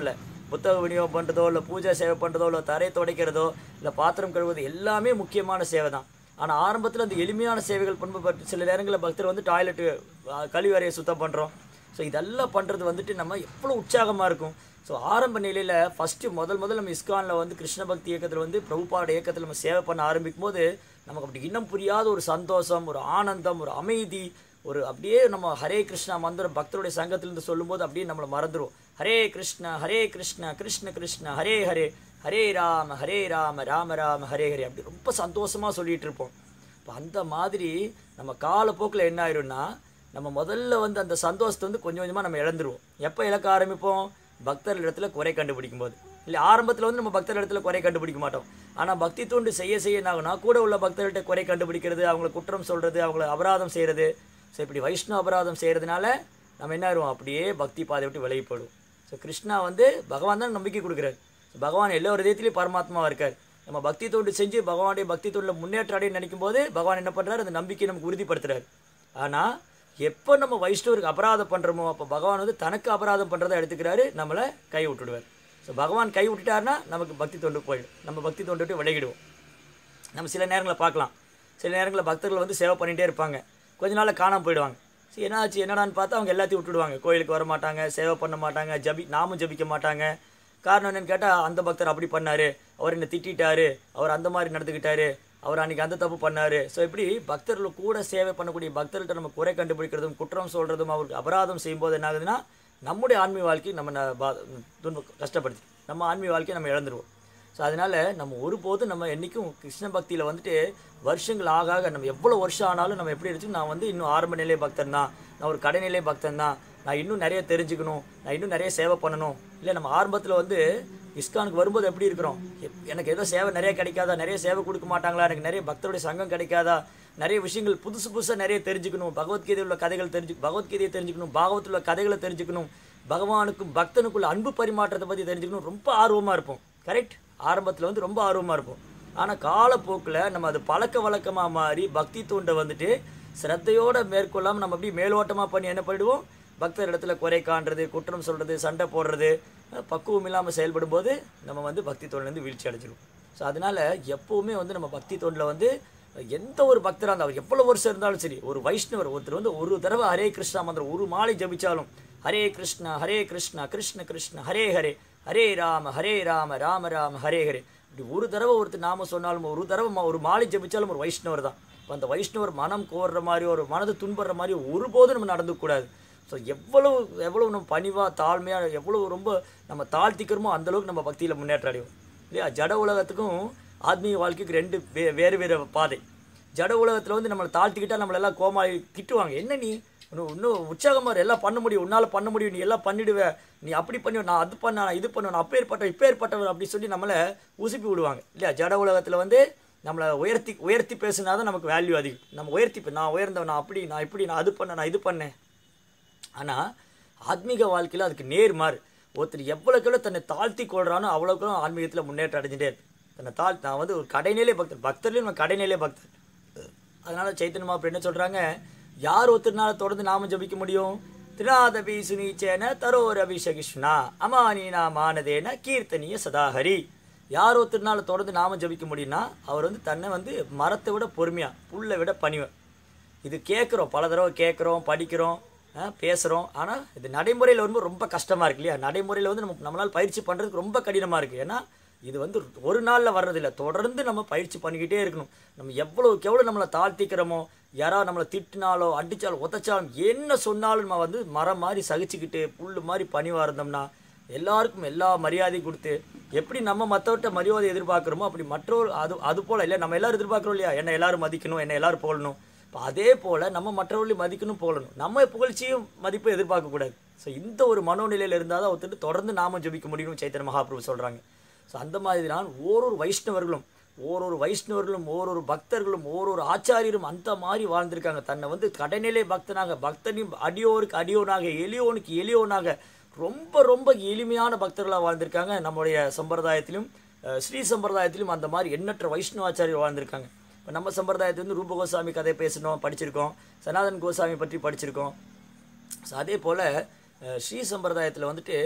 புத்தக விநியோகம் பண்ணுறதோ இல்லை பூஜை சேவை பண்ணுறதோ இல்லை தரை துடைக்கிறதோ இல்லை பாத்திரம் கழுவுறது எல்லாமே முக்கியமான சேவை தான் ஆனால் ஆரம்பத்தில் அந்த எளிமையான சேவைகள் பண்பு சில நேரங்களில் பக்தர் வந்து டாய்லெட்டு கழிவறையை சுத்தம் பண்ணுறோம் ஸோ இதெல்லாம் பண்ணுறது வந்துட்டு நம்ம எவ்வளோ உற்சாகமாக இருக்கும் ஸோ ஆரம்ப நிலையில் ஃபஸ்ட்டு முதல் முதல் நம்ம இஸ்கானில் வந்து கிருஷ்ண பக்தி இயக்கத்தில் வந்து பிரபுபாட இயக்கத்தில் நம்ம சேவை பண்ண ஆரம்பிக்கும் போது நமக்கு அப்படி இன்னும் புரியாத ஒரு சந்தோஷம் ஒரு ஆனந்தம் ஒரு அமைதி ஒரு அப்படியே நம்ம ஹரே கிருஷ்ணா மந்திரம் பக்தருடைய சங்கத்திலிருந்து சொல்லும்போது அப்படியே நம்மளை மறந்துடும் ஹரே கிருஷ்ணா ஹரே கிருஷ்ணா கிருஷ்ண கிருஷ்ண ஹரே ஹரே ஹரே ராம ஹரே ராம ராம ராம ஹரே ஹரே அப்படி ரொம்ப சந்தோஷமாக சொல்லிட்டு இருப்போம் இப்போ அந்த மாதிரி நம்ம காலப்போக்கில் என்ன ஆயிரும்னா நம்ம முதல்ல வந்து அந்த சந்தோஷத்தை வந்து கொஞ்சம் கொஞ்சமாக நம்ம இழந்துருவோம் எப்போ இழக்க ஆரம்பிப்போம் பக்தர் இடத்துல குறை கண்டுபிடிக்கும் போது இல்லை ஆரம்பத்தில் வந்து நம்ம பக்தர் இடத்துல குறை கண்டுபிடிக்க மாட்டோம் ஆனால் பக்தி தூண்டு செய்ய செய்ய என்ன ஆகும்னா கூட உள்ள பக்தர்கிட்ட குறை கண்டுபிடிக்கிறது அவங்கள குற்றம் சொல்கிறது அவங்கள அபராதம் செய்கிறது ஸோ இப்படி வைஷ்ணவ அபராதம் செய்கிறதுனால நம்ம என்ன ஆயிடுவோம் அப்படியே பக்தி பாதை விட்டு விலகி போயிடுவோம் ஸோ கிருஷ்ணா வந்து பகவான் தான் நம்பிக்கை கொடுக்குறாரு So, பகவான் எல்லா ஒரு விதத்துலையும் பரமாத்மாவாக இருக்கார் நம்ம பக்தி தொண்டு செஞ்சு பகவானுடைய பக்தி தொண்டில் முன்னேற்றம் அடைய நினைக்கும் போது பகவான் என்ன பண்ணுறாரு அந்த நம்பிக்கையை நமக்கு உறுதிப்படுத்துறாரு ஆனால் எப்போ நம்ம வைஷ்ணவருக்கு அபராதம் பண்ணுறோமோ அப்போ பகவான் வந்து தனக்கு அபராதம் பண்ணுறதை எடுத்துக்கிறாரு நம்மளை கை விட்டுடுவார் ஸோ பகவான் கை விட்டுட்டாருன்னா நமக்கு பக்தி தொண்டு போயிடும் நம்ம பக்தி தொண்டு விட்டு விலகிடுவோம் நம்ம சில நேரங்களில் பார்க்கலாம் சில நேரங்களில் பக்தர்கள் வந்து சேவை பண்ணிகிட்டே இருப்பாங்க கொஞ்ச நாளில் காணாம போயிடுவாங்க சரி என்ன ஆச்சு என்னடான்னு பார்த்தா அவங்க எல்லாத்தையும் விட்டுடுவாங்க கோயிலுக்கு வர மாட்டாங்க சேவை பண்ண மாட்டாங்க ஜபி நாமும் ஜபிக்க மாட்டாங்க காரணம் என்னன்னு கேட்டால் அந்த பக்தர் அப்படி பண்ணாரு அவர் என்னை திட்டிட்டாரு அவர் அந்த மாதிரி நடந்துக்கிட்டாரு அவர் அன்னைக்கு அந்த தப்பு பண்ணாரு ஸோ இப்படி பக்தர்கள் கூட சேவை பண்ணக்கூடிய பக்தர்கள்ட்ட நம்ம குறை கண்டுபிடிக்கிறதும் குற்றம் சொல்கிறதும் அவருக்கு அபராதம் செய்யும்போது என்ன ஆகுதுன்னா நம்முடைய ஆன்மீக வாழ்க்கை நம்ம ந- பா- துன்ப கஷ்டப்படுத்தி நம்ம ஆன்மீக வாழ்க்கையை நம்ம இழந்துருவோம் ஸோ அதனால் நம்ம ஒருபோதும் நம்ம என்றைக்கும் கிருஷ்ண பக்தியில் வந்துட்டு வருஷங்கள் ஆக ஆக நம்ம எவ்வளோ வருஷம் ஆனாலும் நம்ம எப்படி இருக்கு நான் வந்து இன்னும் ஆரம்ப நிலை பக்தன் தான் நான் ஒரு கடைநிலை பக்தன் தான் நான் இன்னும் நிறைய தெரிஞ்சுக்கணும் நான் இன்னும் நிறைய சேவை பண்ணணும் இல்லை நம்ம ஆரம்பத்தில் வந்து இஸ்கானுக்கு வரும்போது எப்படி இருக்கிறோம் எப்- எனக்கு ஏதோ சேவை நிறைய கிடைக்காதா நிறைய சேவை கொடுக்க மாட்டாங்களா எனக்கு நிறைய பக்தருடைய சங்கம் கிடைக்காதா நிறைய விஷயங்கள் புதுசு புதுசாக நிறைய தெரிஞ்சுக்கணும் பகவத்கீதையில் உள்ள கதைகள் தெரிஞ்சு பகவத்கீதையை தெரிஞ்சுக்கணும் பாகவத்தில் உள்ள கதைகளை தெரிஞ்சுக்கணும் பகவானுக்கும் பக்தனுக்குள்ள அன்பு பரிமாற்றத்தை பற்றி தெரிஞ்சுக்கணும் ரொம்ப ஆர்வமாக இருப்போம் கரெக்ட் ஆரம்பத்தில் வந்து ரொம்ப ஆர்வமாக இருப்போம் ஆனால் காலப்போக்கில் நம்ம அது பழக்க வழக்கமாக மாறி பக்தி தூண்டை வந்துட்டு சிரத்தையோட மேற்கொள்ளாமல் நம்ம அப்படியே மேலோட்டமாக பண்ணி என்ன பண்ணிடுவோம் பக்தர் இடத்துல குறை காண்றது குற்றம் சொல்கிறது சண்டை போடுறது அஹ் பக்குவம் இல்லாமல் செயல்படும் போது நம்ம வந்து பக்தி தோண்டிலேருந்து வீழ்ச்சி அடைஞ்சிருவோம் ஸோ அதனால் எப்போவுமே வந்து நம்ம பக்தி தோண்டில் வந்து எந்த ஒரு பக்தராக இருந்தாலும் அவர் எவ்வளோ வருஷம் இருந்தாலும் சரி ஒரு வைஷ்ணவர் ஒருத்தர் வந்து ஒரு தடவை ஹரே கிருஷ்ணா மந்திரம் ஒரு மாலை ஜபிச்சாலும் ஹரே கிருஷ்ணா ஹரே கிருஷ்ணா கிருஷ்ண கிருஷ்ண ஹரே ஹரே ஹரே ராம ஹரே ராம ராம ராம ஹரே ஹரே இப்படி ஒரு தடவை ஒருத்தர் நாம சொன்னாலும் ஒரு தடவை மா- ஒரு மாலை ஜபிச்சாலும் ஒரு வைஷ்ணவர் தான் இப்போ அந்த வைஷ்ணவர் மனம் கோர்ற மாதிரி ஒரு மனது துன்புற மாதிரி ஒருபோதும் நம்ம நடந்துக்கூடாது ஸோ எவ்வளவு எவ்வளவு நம்ம பணிவாக தாழ்மையாக எவ்வளவு ரொம்ப நம்ம தாழ்த்திக்கிறோமோ அந்த அளவுக்கு நம்ம பக்தியில் முன்னேற்றம் அடைவோம் இல்லையா ஜட உலகத்துக்கும் ஆத்மீக வாழ்க்கைக்கு ரெண்டு வே வேறு வேறு பாதை ஜட உலகத்தில் வந்து நம்மளை தாழ்த்திக்கிட்டா நம்மளை எல்லாம் கோமாளி திட்டுவாங்க என்ன நீ இன்னும் இன்னும் உற்சாகமாக இரு, எல்லாம் பண்ண முடியும் உன்னால் பண்ண முடியும் நீ எல்லாம் பண்ணிடுவ நீ அப்படி பண்ணி நான் அது பண்ண நான் இது பண்ண நான் அப்பேற்பட்ட இப்பேற்பட்டவர் அப்படி சொல்லி நம்மளை உசுப்பி விடுவாங்க இல்லையா ஜட உலகத்தில் வந்து நம்மளை உயர்த்தி உயர்த்தி பேசுனா தான் நமக்கு வேல்யூ அதிகம் நம்ம உயர்த்தி பே- நான் உயர்ந்தவன் நான் அப்படி நான் இப்படி நான் அது பண்ணேன் நான் இது பண்ணேன் ஆனால் ஆத்மீக வாழ்க்கையில் அதுக்கு நேர்மாறு ஒருத்தர் எவ்வளோக்கு எவ்வளோ தன்னை தாழ்த்தி கொள்றானோ அவ்வளோக்கு ஆன்மீகத்தில் முன்னேற்றம் அடைஞ்சிட்டே இருக்கு தன்னை தாழ் நான் வந்து ஒரு கடைநிலை பக்தர் பக்தர்லையும் நம்ம கடைநிலை பக்தர் அதனால சைத்தன்ய மாப்பிள்ள என்ன சொல்றாங்க யார் ஒருத்தர்னால தொடர்ந்து நாம ஜபிக்க முடியும் திரிநாதபி சுனீச்சேன தரோர் அபிஷகிஷ்ணா அமானீனா மானதேன கீர்த்தனிய சதாஹரி யார் ஒருத்தர்னால தொடர்ந்து நாம ஜபிக்க முடியும்னா அவர் வந்து தன்னை வந்து மரத்தை விட பொறுமையா புல்லை விட பணிவன் இது கேட்குறோம் பல தடவை கேட்குறோம் படிக்கிறோம் பேசுகிறோம் ஆனால் இது நடைமுறையில் வரும்போது ரொம்ப கஷ்டமாக இருக்கு இல்லையா நடைமுறையில் வந்து நம்ம நம்மளால் பயிற்சி பண்ணுறதுக்கு ரொம்ப கடினமாக இருக்குது ஏன்னா இது வந்து ஒரு நாளில் வர்றதில்ல தொடர்ந்து நம்ம பயிற்சி பண்ணிக்கிட்டே இருக்கணும் நம்ம எவ்வளோக்கு எவ்வளோ நம்மளை தாழ்த்திக்கிறோமோ யாராவது நம்மளை திட்டினாலோ அடித்தாலோ உதைச்சாலும் என்ன சொன்னாலும் நம்ம வந்து மரம் மாதிரி சகிச்சுக்கிட்டு புல் மாதிரி பணிவாக இருந்தோம்னா எல்லாருக்கும் எல்லா மரியாதையும் கொடுத்து எப்படி நம்ம மற்றவர்கிட்ட மரியாதை எதிர்பார்க்குறோமோ அப்படி மற்றவர் அது அது போல் இல்லை நம்ம எல்லாரும் எதிர்பார்க்குறோம் இல்லையா என்னை எல்லாரும் மதிக்கணும் என்னை எல்லாரும் புகழணும் இப்போ அதே போல் நம்ம மற்றவர்களையும் மதிக்கணும் புகழணும் நம்ம புகழ்ச்சியும் மதிப்பும் எதிர்பார்க்கக்கூடாது ஸோ இந்த ஒரு மனோநிலையில் இருந்தால் தான் ஒருத்தர் தொடர்ந்து நாம ஜபிக்க முடியும்னு சைத்தன்ய மகாபிரபு சொல்கிறாங்க ஸோ அந்த மாதிரி தான் ஓரொரு வைஷ்ணவர்களும் ஓரொரு வைஷ்ணவர்களும் ஓரொரு பக்தர்களும் ஓரொரு ஆச்சாரியரும் அந்த மாதிரி வாழ்ந்திருக்காங்க தன்னை வந்து கடைநிலை பக்தனாக பக்தனையும் அடியோருக்கு அடியோனாக எளியோனுக்கு எளியோனாக ரொம்ப ரொம்ப எளிமையான பக்தர்களாக வாழ்ந்திருக்காங்க நம்முடைய சம்பிரதாயத்திலும் அஹ், ஸ்ரீ சம்பிரதாயத்திலும் அந்த மாதிரி எண்ணற்ற வைஷ்ணவாச்சாரியர் வாழ்ந்திருக்காங்க இப்போ நம்ம சம்பிரதாயத்துல வந்து ரூப கோசாமி கதை பேசணும் படிச்சிருக்கோம் சனாதன் கோசாமி பற்றி படிச்சிருக்கோம் ஸோ அதே போல் ஸ்ரீ சம்பிரதாயத்தில் வந்துட்டு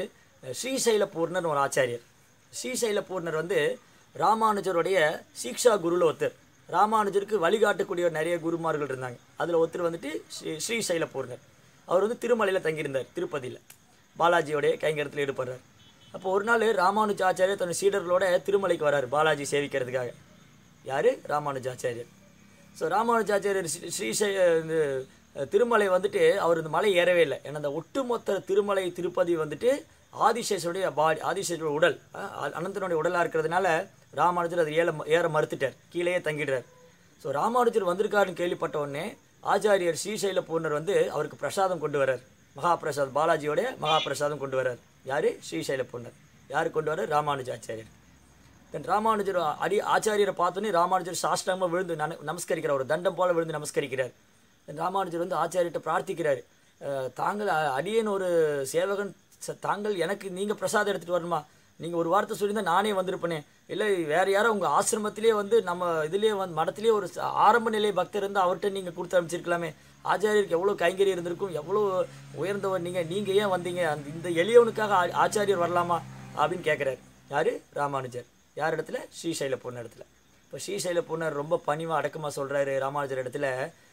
ஸ்ரீசைல பூர்ணர் ஒரு ஆச்சாரியர் ஸ்ரீசைல பூர்ணர் வந்து ராமானுஜருடைய சீக்ஷா குருல ஒருத்தர் ராமானுஜருக்கு வழிகாட்டக்கூடிய நிறைய குருமார்கள் இருந்தாங்க அதில் ஒருத்தர் வந்துட்டு ஸ்ரீ ஸ்ரீசைல பூர்ணர் அவர் வந்து திருமலையில் தங்கியிருந்தார் திருப்பதியில் பாலாஜியோடைய கைங்கரத்தில் ஈடுபடுறார் அப்போ ஒரு நாள் ராமானுஜாச்சாரியர் தன் சீடர்களோட திருமலைக்கு வராரு பாலாஜி சேவிக்கிறதுக்காக யார் ராமானுஜாச்சாரியர் ஸோ ராமானுஜாச்சாரியர் ஸ்ரீ- ஸ்ரீசை இந்த அஹ், திருமலை வந்துட்டு அவர் இந்த மலை ஏறவே இல்லை ஏன்னா அந்த ஒட்டுமொத்த திருமலை திருப்பதி வந்துட்டு ஆதிசேஷனுடைய பாடி ஆதிசேஷனுடைய உடல் அஹ், அனந்தனுடைய உடலாக இருக்கிறதுனால ராமானுஜர் அதை ஏற ஏற மறுத்துட்டார் கீழேயே தங்கிடுறார் ஸோ ராமானுஜர் வந்திருக்காருன்னு கேள்விப்பட்ட உடனே ஆச்சாரியர் ஸ்ரீசைல பூர்ணர் வந்து அவருக்கு பிரசாதம் கொண்டு வரார் மகாபிரசாத் பாலாஜியோட மகாபிரசாதம் கொண்டு வரார் யார் ஸ்ரீசைல பூர்ணர் யார் கொண்டு வரார் ராமானுஜாச்சாரியர் தென் ராமானுஜர் அடி ஆச்சாரியரை பார்த்தோன்னே ராமானுஜர் சாஷ்டாங்கமாக விழுந்து நன நமஸ்கரிக்கிறார் ஒரு தண்டம் போல விழுந்து நமஸ்கரிக்கிறார் தென் ராமானுஜர் வந்து ஆச்சாரியர்கிட்ட பிரார்த்திக்கிறார் அஹ், தாங்கள் அ- அடியேன் ஒரு சேவகன் ச- தாங்கள் எனக்கு நீங்கள் பிரசாதம் எடுத்துகிட்டு வரணுமா நீங்கள் ஒரு வார்த்தை சொல்லியிருந்தா நானே வந்திருப்பேனே இல்லை வேறு யாரோ உங்கள் ஆசிரமத்திலே வந்து நம்ம இதுலேயே வந்து மடத்திலே ஒரு ச- ஆரம்ப நிலை பக்தர் இருந்து அவர்கிட்ட நீங்கள் கொடுத்து அனுப்பிச்சிருக்கலாமே ஆச்சாரியருக்கு எவ்வளோ கைங்கறி இருந்திருக்கும் எவ்வளோ உயர்ந்தவர் நீங்கள் நீங்கள் ஏன் வந்தீங்க அந்த இந்த எளியவனுக்காக ஆ- ஆச்சாரியர் வரலாமா அப்படின்னு கேட்குறாரு யார் ராமானுஜர் யார் இடத்துல ஸ்ரீசைல பொண்ணு இடத்துல இப்போ ஸ்ரீசைல பொண்ணர் ரொம்ப பணிவாக அடக்கமாக சொல்கிறாரு ராமானுஜர் இடத்துல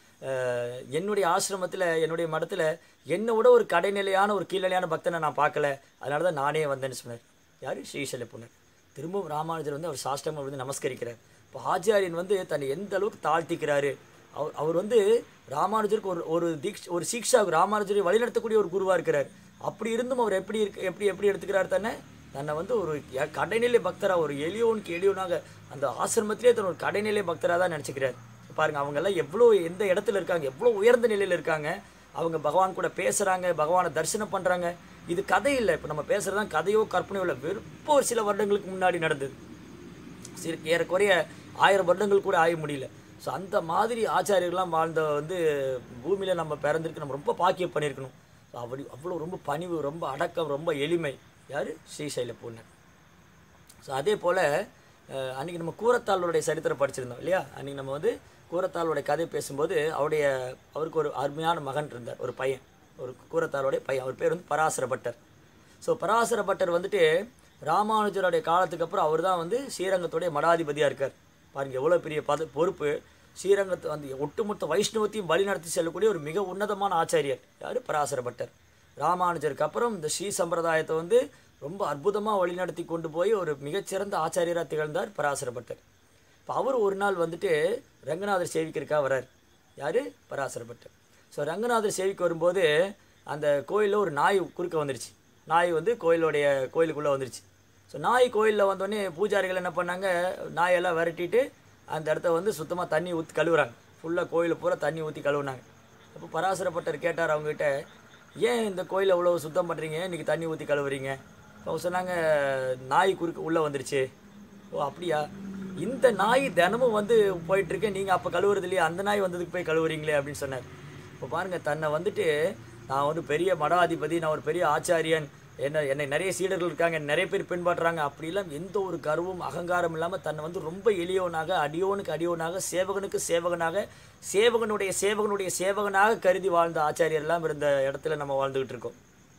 அஹ், என்னுடைய ஆசிரமத்தில் என்னுடைய மடத்தில் என்னை விட ஒரு கடைநிலையான ஒரு கீழ்நிலையான பக்தனை நான் பார்க்கல அதனால தான் நானே வந்தேன்னு சொன்னார் யார் ஸ்ரீசைல பொண்ணர் திரும்பவும் ராமானுஜர் வந்து அவர் சாஷ்டமாக வந்து நமஸ்கரிக்கிறார் இப்போ ஆச்சாரியன் வந்து தன்னை எந்த அளவுக்கு தாழ்த்திக்கிறாரு அவர் அவர் வந்து ராமானுஜருக்கு ஒரு ஒரு தீக்ஷ் ஒரு சீக்ஷா ராமானுஜரை வழிநடத்தக்கூடிய ஒரு குருவாக இருக்கிறார் அப்படி இருந்தும் அவர் எப்படி இருக்கு எப்படி எப்படி எடுத்துக்கிறார் தன்னை தன்னை வந்து ஒரு ய- கடைநிலை பக்தராக ஒரு எளியோனுக்கு எளியோனாக அந்த ஆசிரமத்திலே தன் ஒரு கடைநிலை பக்தராக தான் நினச்சிக்கிறார் பாருங்க அவங்கெல்லாம் எவ்வளோ எந்த இடத்துல இருக்காங்க எவ்வளோ உயர்ந்த நிலையில் இருக்காங்க அவங்க பகவான் கூட பேசுகிறாங்க பகவானை தரிசனம் பண்ணுறாங்க இது கதை இல்லை இப்போ நம்ம பேசுகிறது தான் கதையோ கற்பனையோ இல்லை வெறும் இப்போ ஒரு சில வருடங்களுக்கு முன்னாடி நடந்தது சிறு ஏறக்குறைய ஆயிரம் வருடங்கள் கூட ஆய முடியல ஸோ அந்த மாதிரி ஆச்சாரியர்கள்லாம் வாழ்ந்த வந்து பூமியில் நம்ம பிறந்திருக்கு நம்ம ரொம்ப பாக்கியம் பண்ணியிருக்கணும் ஸோ அப்படி அவ்வளோ ரொம்ப பணிவு ரொம்ப அடக்கம் ரொம்ப எளிமை யார் ஸ்ரீசைல பூர்ணர் ஸோ அதே போல் அன்றைக்கி நம்ம கூரத்தாளுடைய சரித்திரம் படிச்சிருந்தோம் இல்லையா அன்றைக்கி நம்ம வந்து கூரத்தாளுடைய கதை பேசும்போது அவருடைய அவருக்கு ஒரு அருமையான மகன் இருந்தார் ஒரு பையன் ஒரு கூரத்தாளுடைய பையன் அவர் பேர் வந்து பராசர பட்டர் ஸோ பராசர பட்டர் வந்துட்டு ராமானுஜருடைய காலத்துக்கு அப்புறம் அவர் தான் வந்து ஸ்ரீரங்கத்துடைய மடாதிபதியாக இருக்கார் பாருங்க எவ்வளோ பெரிய பத பொறுப்பு ஸ்ரீரங்கத்தை வந்து ஒட்டுமொத்த வைஷ்ணவத்தையும் வழிநடத்தி செல்லக்கூடிய ஒரு மிக உன்னதமான ஆச்சாரியர் யார் பராசர பட்டர் ராமானுஜருக்கு அப்புறம் இந்த ஸ்ரீ சம்பிரதாயத்தை வந்து ரொம்ப அற்புதமாக வழிநடத்தி கொண்டு போய் ஒரு மிகச்சிறந்த ஆச்சாரியராக திகழ்ந்தார் பராசர பட்டர் இப்போ அவர் ஒரு நாள் வந்துட்டு ரங்கநாதர் சேவிக்கிறதுக்காக வரார் யார் பராசர பட்டர் ஸோ ரங்கநாதர் சேவிக்க வரும்போது அந்த கோயிலில் ஒரு நாய் குறுக்க வந்துருச்சு நாய் வந்து கோயிலுடைய கோயிலுக்குள்ளே வந்துருச்சு ஸோ நாய் கோயிலில் வந்தோடனே பூஜாரிகள் என்ன பண்ணாங்க நாயெல்லாம் விரட்டிட்டு அந்த இடத்த வந்து சுத்தமாக தண்ணி ஊற்றி கழுவுறாங்க ஃபுல்லாக கோயிலில் பூரா தண்ணி ஊற்றி கழுவுனாங்க அப்போ பராசரப்பட்டர் கேட்டார் அவங்ககிட்ட ஏன் இந்த கோயிலை இவ்வளோ சுத்தம் பண்ணுறீங்க இன்றைக்கி தண்ணி ஊற்றி கழுவுறீங்க அப்போ அவங்க சொன்னாங்க நாய் குறுக்க உள்ளே வந்துருச்சு ஓ அப்படியா இந்த நாய் தினமும் வந்து போயிட்டுருக்கேன் நீங்கள் அப்போ கழுவுறது இல்லையா அந்த நாய் வந்ததுக்கு போய் கழுவுறீங்களே அப்படின்னு சொன்னார் இப்போ பாருங்கள் தன்னை வந்துட்டு நான் வந்து பெரிய மடாதிபதி நான் ஒரு பெரிய ஆச்சாரியன் என்ன என்னை நிறைய சீடர்கள் இருக்காங்க என்னை நிறைய பேர் பின்பற்றுறாங்க அப்படிலாம் எந்த ஒரு கர்வம் அகங்காரம் இல்லாமல் தன்னை வந்து ரொம்ப எளியவனாக அடியோனுக்கு அடியோனாக சேவகனுக்கு சேவகனாக சேவகனுடைய சேவகனுடைய சேவகனாக கருதி வாழ்ந்த ஆச்சாரியர்லாம் இருந்த இடத்துல நம்ம வாழ்ந்துக்கிட்டு இருக்கோம்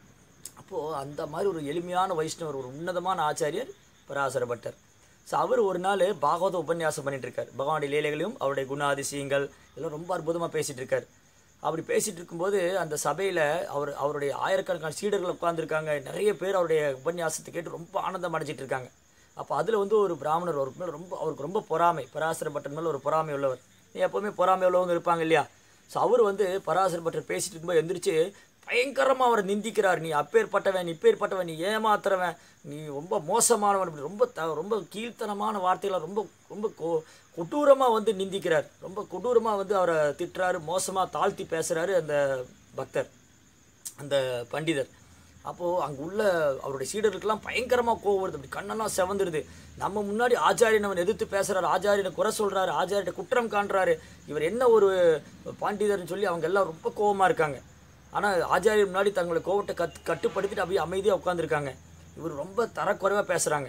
அப்போது அந்த மாதிரி ஒரு எளிமையான வைஷ்ணவர் ஒரு உன்னதமான ஆச்சாரியர் பராசர பட்டர் ஸோ அவர் ஒரு நாள் பாகவத உபன்யாசம் பண்ணிட்டு இருக்கார் பகவானுடைய லீலைகளையும் அவருடைய குண அதிசயங்கள் இதெல்லாம் ரொம்ப அற்புதமாக பேசிட்டு இருக்கார் அப்படி பேசிட்டு இருக்கும்போது அந்த சபையில் அவர் அவருடைய ஆயிரக்கணக்கான சீடர்கள் உட்காந்துருக்காங்க நிறைய பேர் அவருடைய உபன்யாசத்தை கேட்டு ரொம்ப ஆனந்தம் அடைஞ்சிட்டு இருக்காங்க அப்போ அதில் வந்து ஒரு பிராமணர் அவருக்கு மேலே ரொம்ப அவருக்கு ரொம்ப பொறாமை பராசர பட்டர் மேலே ஒரு பொறாமை உள்ளவர் எப்போவுமே பொறாமை உள்ளவங்க இருப்பாங்க இல்லையா ஸோ அவர் வந்து பராசர பட்டர் பேசிட்டு இருக்கும்போது எந்திரிச்சு பயங்கரமாக அவரை நிந்திக்கிறார் நீ அப்பேற்பட்டவன் நீ இப்பேற்பட்டவன் நீ ஏமாத்துறவன் நீ ரொம்ப மோசமானவன் இப்படி ரொம்ப த ரொம்ப கீழ்த்தனமான வார்த்தைகளை ரொம்ப ரொம்ப கொ கொடூரமாக வந்து நிந்திக்கிறார் ரொம்ப கொடூரமாக வந்து அவரை திட்டுறாரு மோசமாக தாழ்த்தி பேசுகிறாரு அந்த பக்தர் அந்த பண்டிதர் அப்போது அங்கே உள்ள அவருடைய சீடர்களுக்கெல்லாம் பயங்கரமாக கோவம் வருது அப்படி கண்ணெல்லாம் செவந்துருது நம்ம முன்னாடி ஆச்சாரியன் அவன் எதிர்த்து பேசுகிறாரு ஆச்சாரியனை குறை சொல்கிறாரு ஆச்சாரியனை குற்றம் காண்றாரு இவர் என்ன ஒரு பாண்டிதர்னு சொல்லி அவங்க எல்லாம் ரொம்ப கோவமாக இருக்காங்க ஆனால் ஆச்சாரியர் முன்னாடி தங்களை கோவத்தை கத் கட்டுப்படுத்திட்டு அப்படியே அமைதியாக உட்காந்துருக்காங்க இவர் ரொம்ப தரக்குறைவாக பேசுகிறாங்க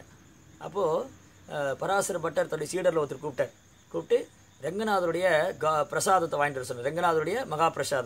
அப்போது பராசர பட்டர் தன்னுடைய சீடரில் ஒருத்தர் கூப்பிட்டார் கூப்பிட்டு ரங்கநாதருடைய கா பிரசாதத்தை வாங்கிட்டு வர சொன்னார் ரங்கநாதருடைய மகா பிரசாதம்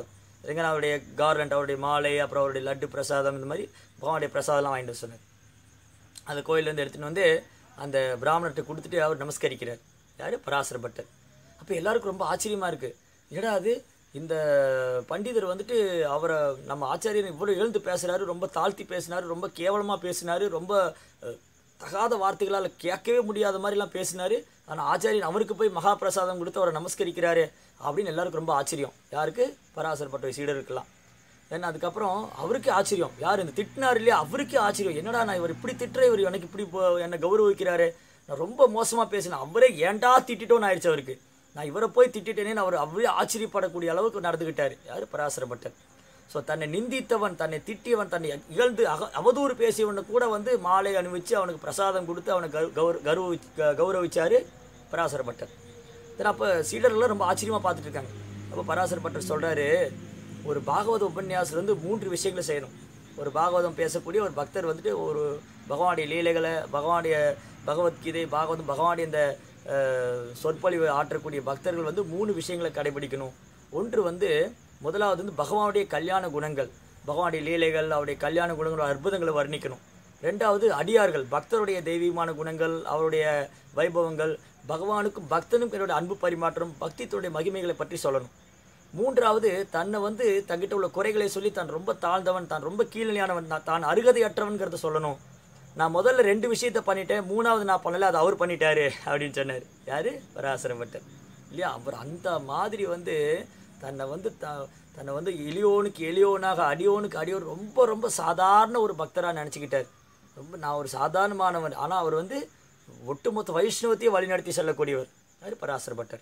சரிங்களா அவருடைய கார்லண்ட் அவருடைய மாலை அப்புறம் அவருடைய லட்டு பிரசாதம் இந்த மாதிரி பகவானுடைய பிரசாதம்லாம் வாங்கிட்டு வர சொன்னார் அந்த கோயிலேருந்து எடுத்துன்னு வந்து அந்த பிராமணர்கிட்ட கொடுத்துட்டு அவர் நமஸ்கரிக்கிறார் யார் பராசர பட்டர் அப்போ எல்லாருக்கும் ரொம்ப ஆச்சரியமாக இருக்குது என்னடா அது இந்த பண்டிதர் வந்துட்டு அவரை நம்ம ஆச்சாரியர் இவ்வளோ எழுந்து பேசுகிறாரு ரொம்ப தாழ்த்தி பேசினாரு ரொம்ப கேவலமாக பேசினாரு ரொம்ப அஹ், தகாத வார்த்தைகளால் கேட்கவே முடியாத மாதிரிலாம் பேசினாரு ஆனால் ஆச்சாரியன் அவருக்கு போய் மகாபிரசாதம் கொடுத்து அவரை நமஸ்கரிக்கிறாரு அப்படின்னு எல்லாருக்கும் ரொம்ப ஆச்சரியம் யாருக்கு பராசர பட்ட சீடருக்கெல்லாம் ஏன்னா அதுக்கப்புறம் அவருக்கே ஆச்சரியம் யார் இந்த திட்டினார் இல்லையா அவருக்கே ஆச்சரியம் என்னடா நான் இவர் இப்படி திட்டுற இவர் எனக்கு இப்படி இப்போ என்னை கௌரவிக்கிறாரு நான் ரொம்ப மோசமாக பேசினேன் அவரே ஏன்டா திட்டிட்டோன்னு ஆயிடுச்சு அவருக்கு நான் இவரை போய் திட்டிட்டேனேன்னு அவர் அவரே ஆச்சரியப்படக்கூடிய அளவுக்கு நடந்துக்கிட்டார் யார் பராசரப்பட்டர் ஸோ தன்னை நிந்தித்தவன் தன்னை திட்டியவன் தன்னை இகழ்ந்து அக அவதூறு பேசியவனை கூட வந்து மாலை அணிவிச்சு அவனுக்கு பிரசாதம் கொடுத்து அவனை கௌ கௌர கௌரவி கௌரவிச்சார் பராசரப்பட்டர் தென் அப்போ சீடர்கள்லாம் ரொம்ப ஆச்சரியமாக பார்த்துட்டு இருக்காங்க அப்போ பராசரப்பட்டர் சொல்கிறாரு ஒரு பாகவத உபன்யாசம் வந்து மூன்று விஷயங்களை செய்யணும் ஒரு பாகவதம் பேசக்கூடிய ஒரு பக்தர் வந்துட்டு ஒரு பகவானுடைய லீலைகளை பகவானுடைய பகவத்கீதை பாகவதம் பகவானுடைய இந்த அஹ், சொற்பொழிவு ஆற்றக்கூடிய பக்தர்கள் வந்து மூணு விஷயங்களை கடைபிடிக்கணும் ஒன்று வந்து முதலாவது வந்து பகவானுடைய கல்யாண குணங்கள் பகவானுடைய லீலைகள் அவருடைய கல்யாண குணங்கள் அற்புதங்களை வர்ணிக்கணும் ரெண்டாவது அடியார்கள் பக்தருடைய தெய்வீகமான குணங்கள் அவருடைய வைபவங்கள் பகவானுக்கும் பக்தனுக்கும் என்னுடைய அன்பு பரிமாற்றம் பக்தித்துடைய மகிமைகளை பற்றி சொல்லணும் மூன்றாவது தன்னை வந்து தங்கிட்ட உள்ள குறைகளை சொல்லி தான் ரொம்ப தாழ்ந்தவன் தான் ரொம்ப கீழ்நிலையானவன் நான் தான் அருகதையற்றவன்கிறத சொல்லணும் நான் முதல்ல ரெண்டு விஷயத்த பண்ணிட்டேன் மூணாவது நான் பண்ணல அது அவர் பண்ணிட்டாரு அப்படின்னு சொன்னார் யாரு பராசரப்பட்டர் இல்லையா அவர் அந்த மாதிரி வந்து தன்னை வந்து த தன்னை வந்து எளியோனுக்கு எளியோனாக அடியோனுக்கு அடியோன் ரொம்ப ரொம்ப சாதாரண ஒரு பக்தராக நினச்சிக்கிட்டார் ரொம்ப நான் ஒரு சாதாரணமானவன் ஆனால் அவர் வந்து ஒட்டுமொத்த வைஷ்ணவத்தையும் வழிநடத்தி செல்லக்கூடியவர் யார் பராசரப்பட்டர்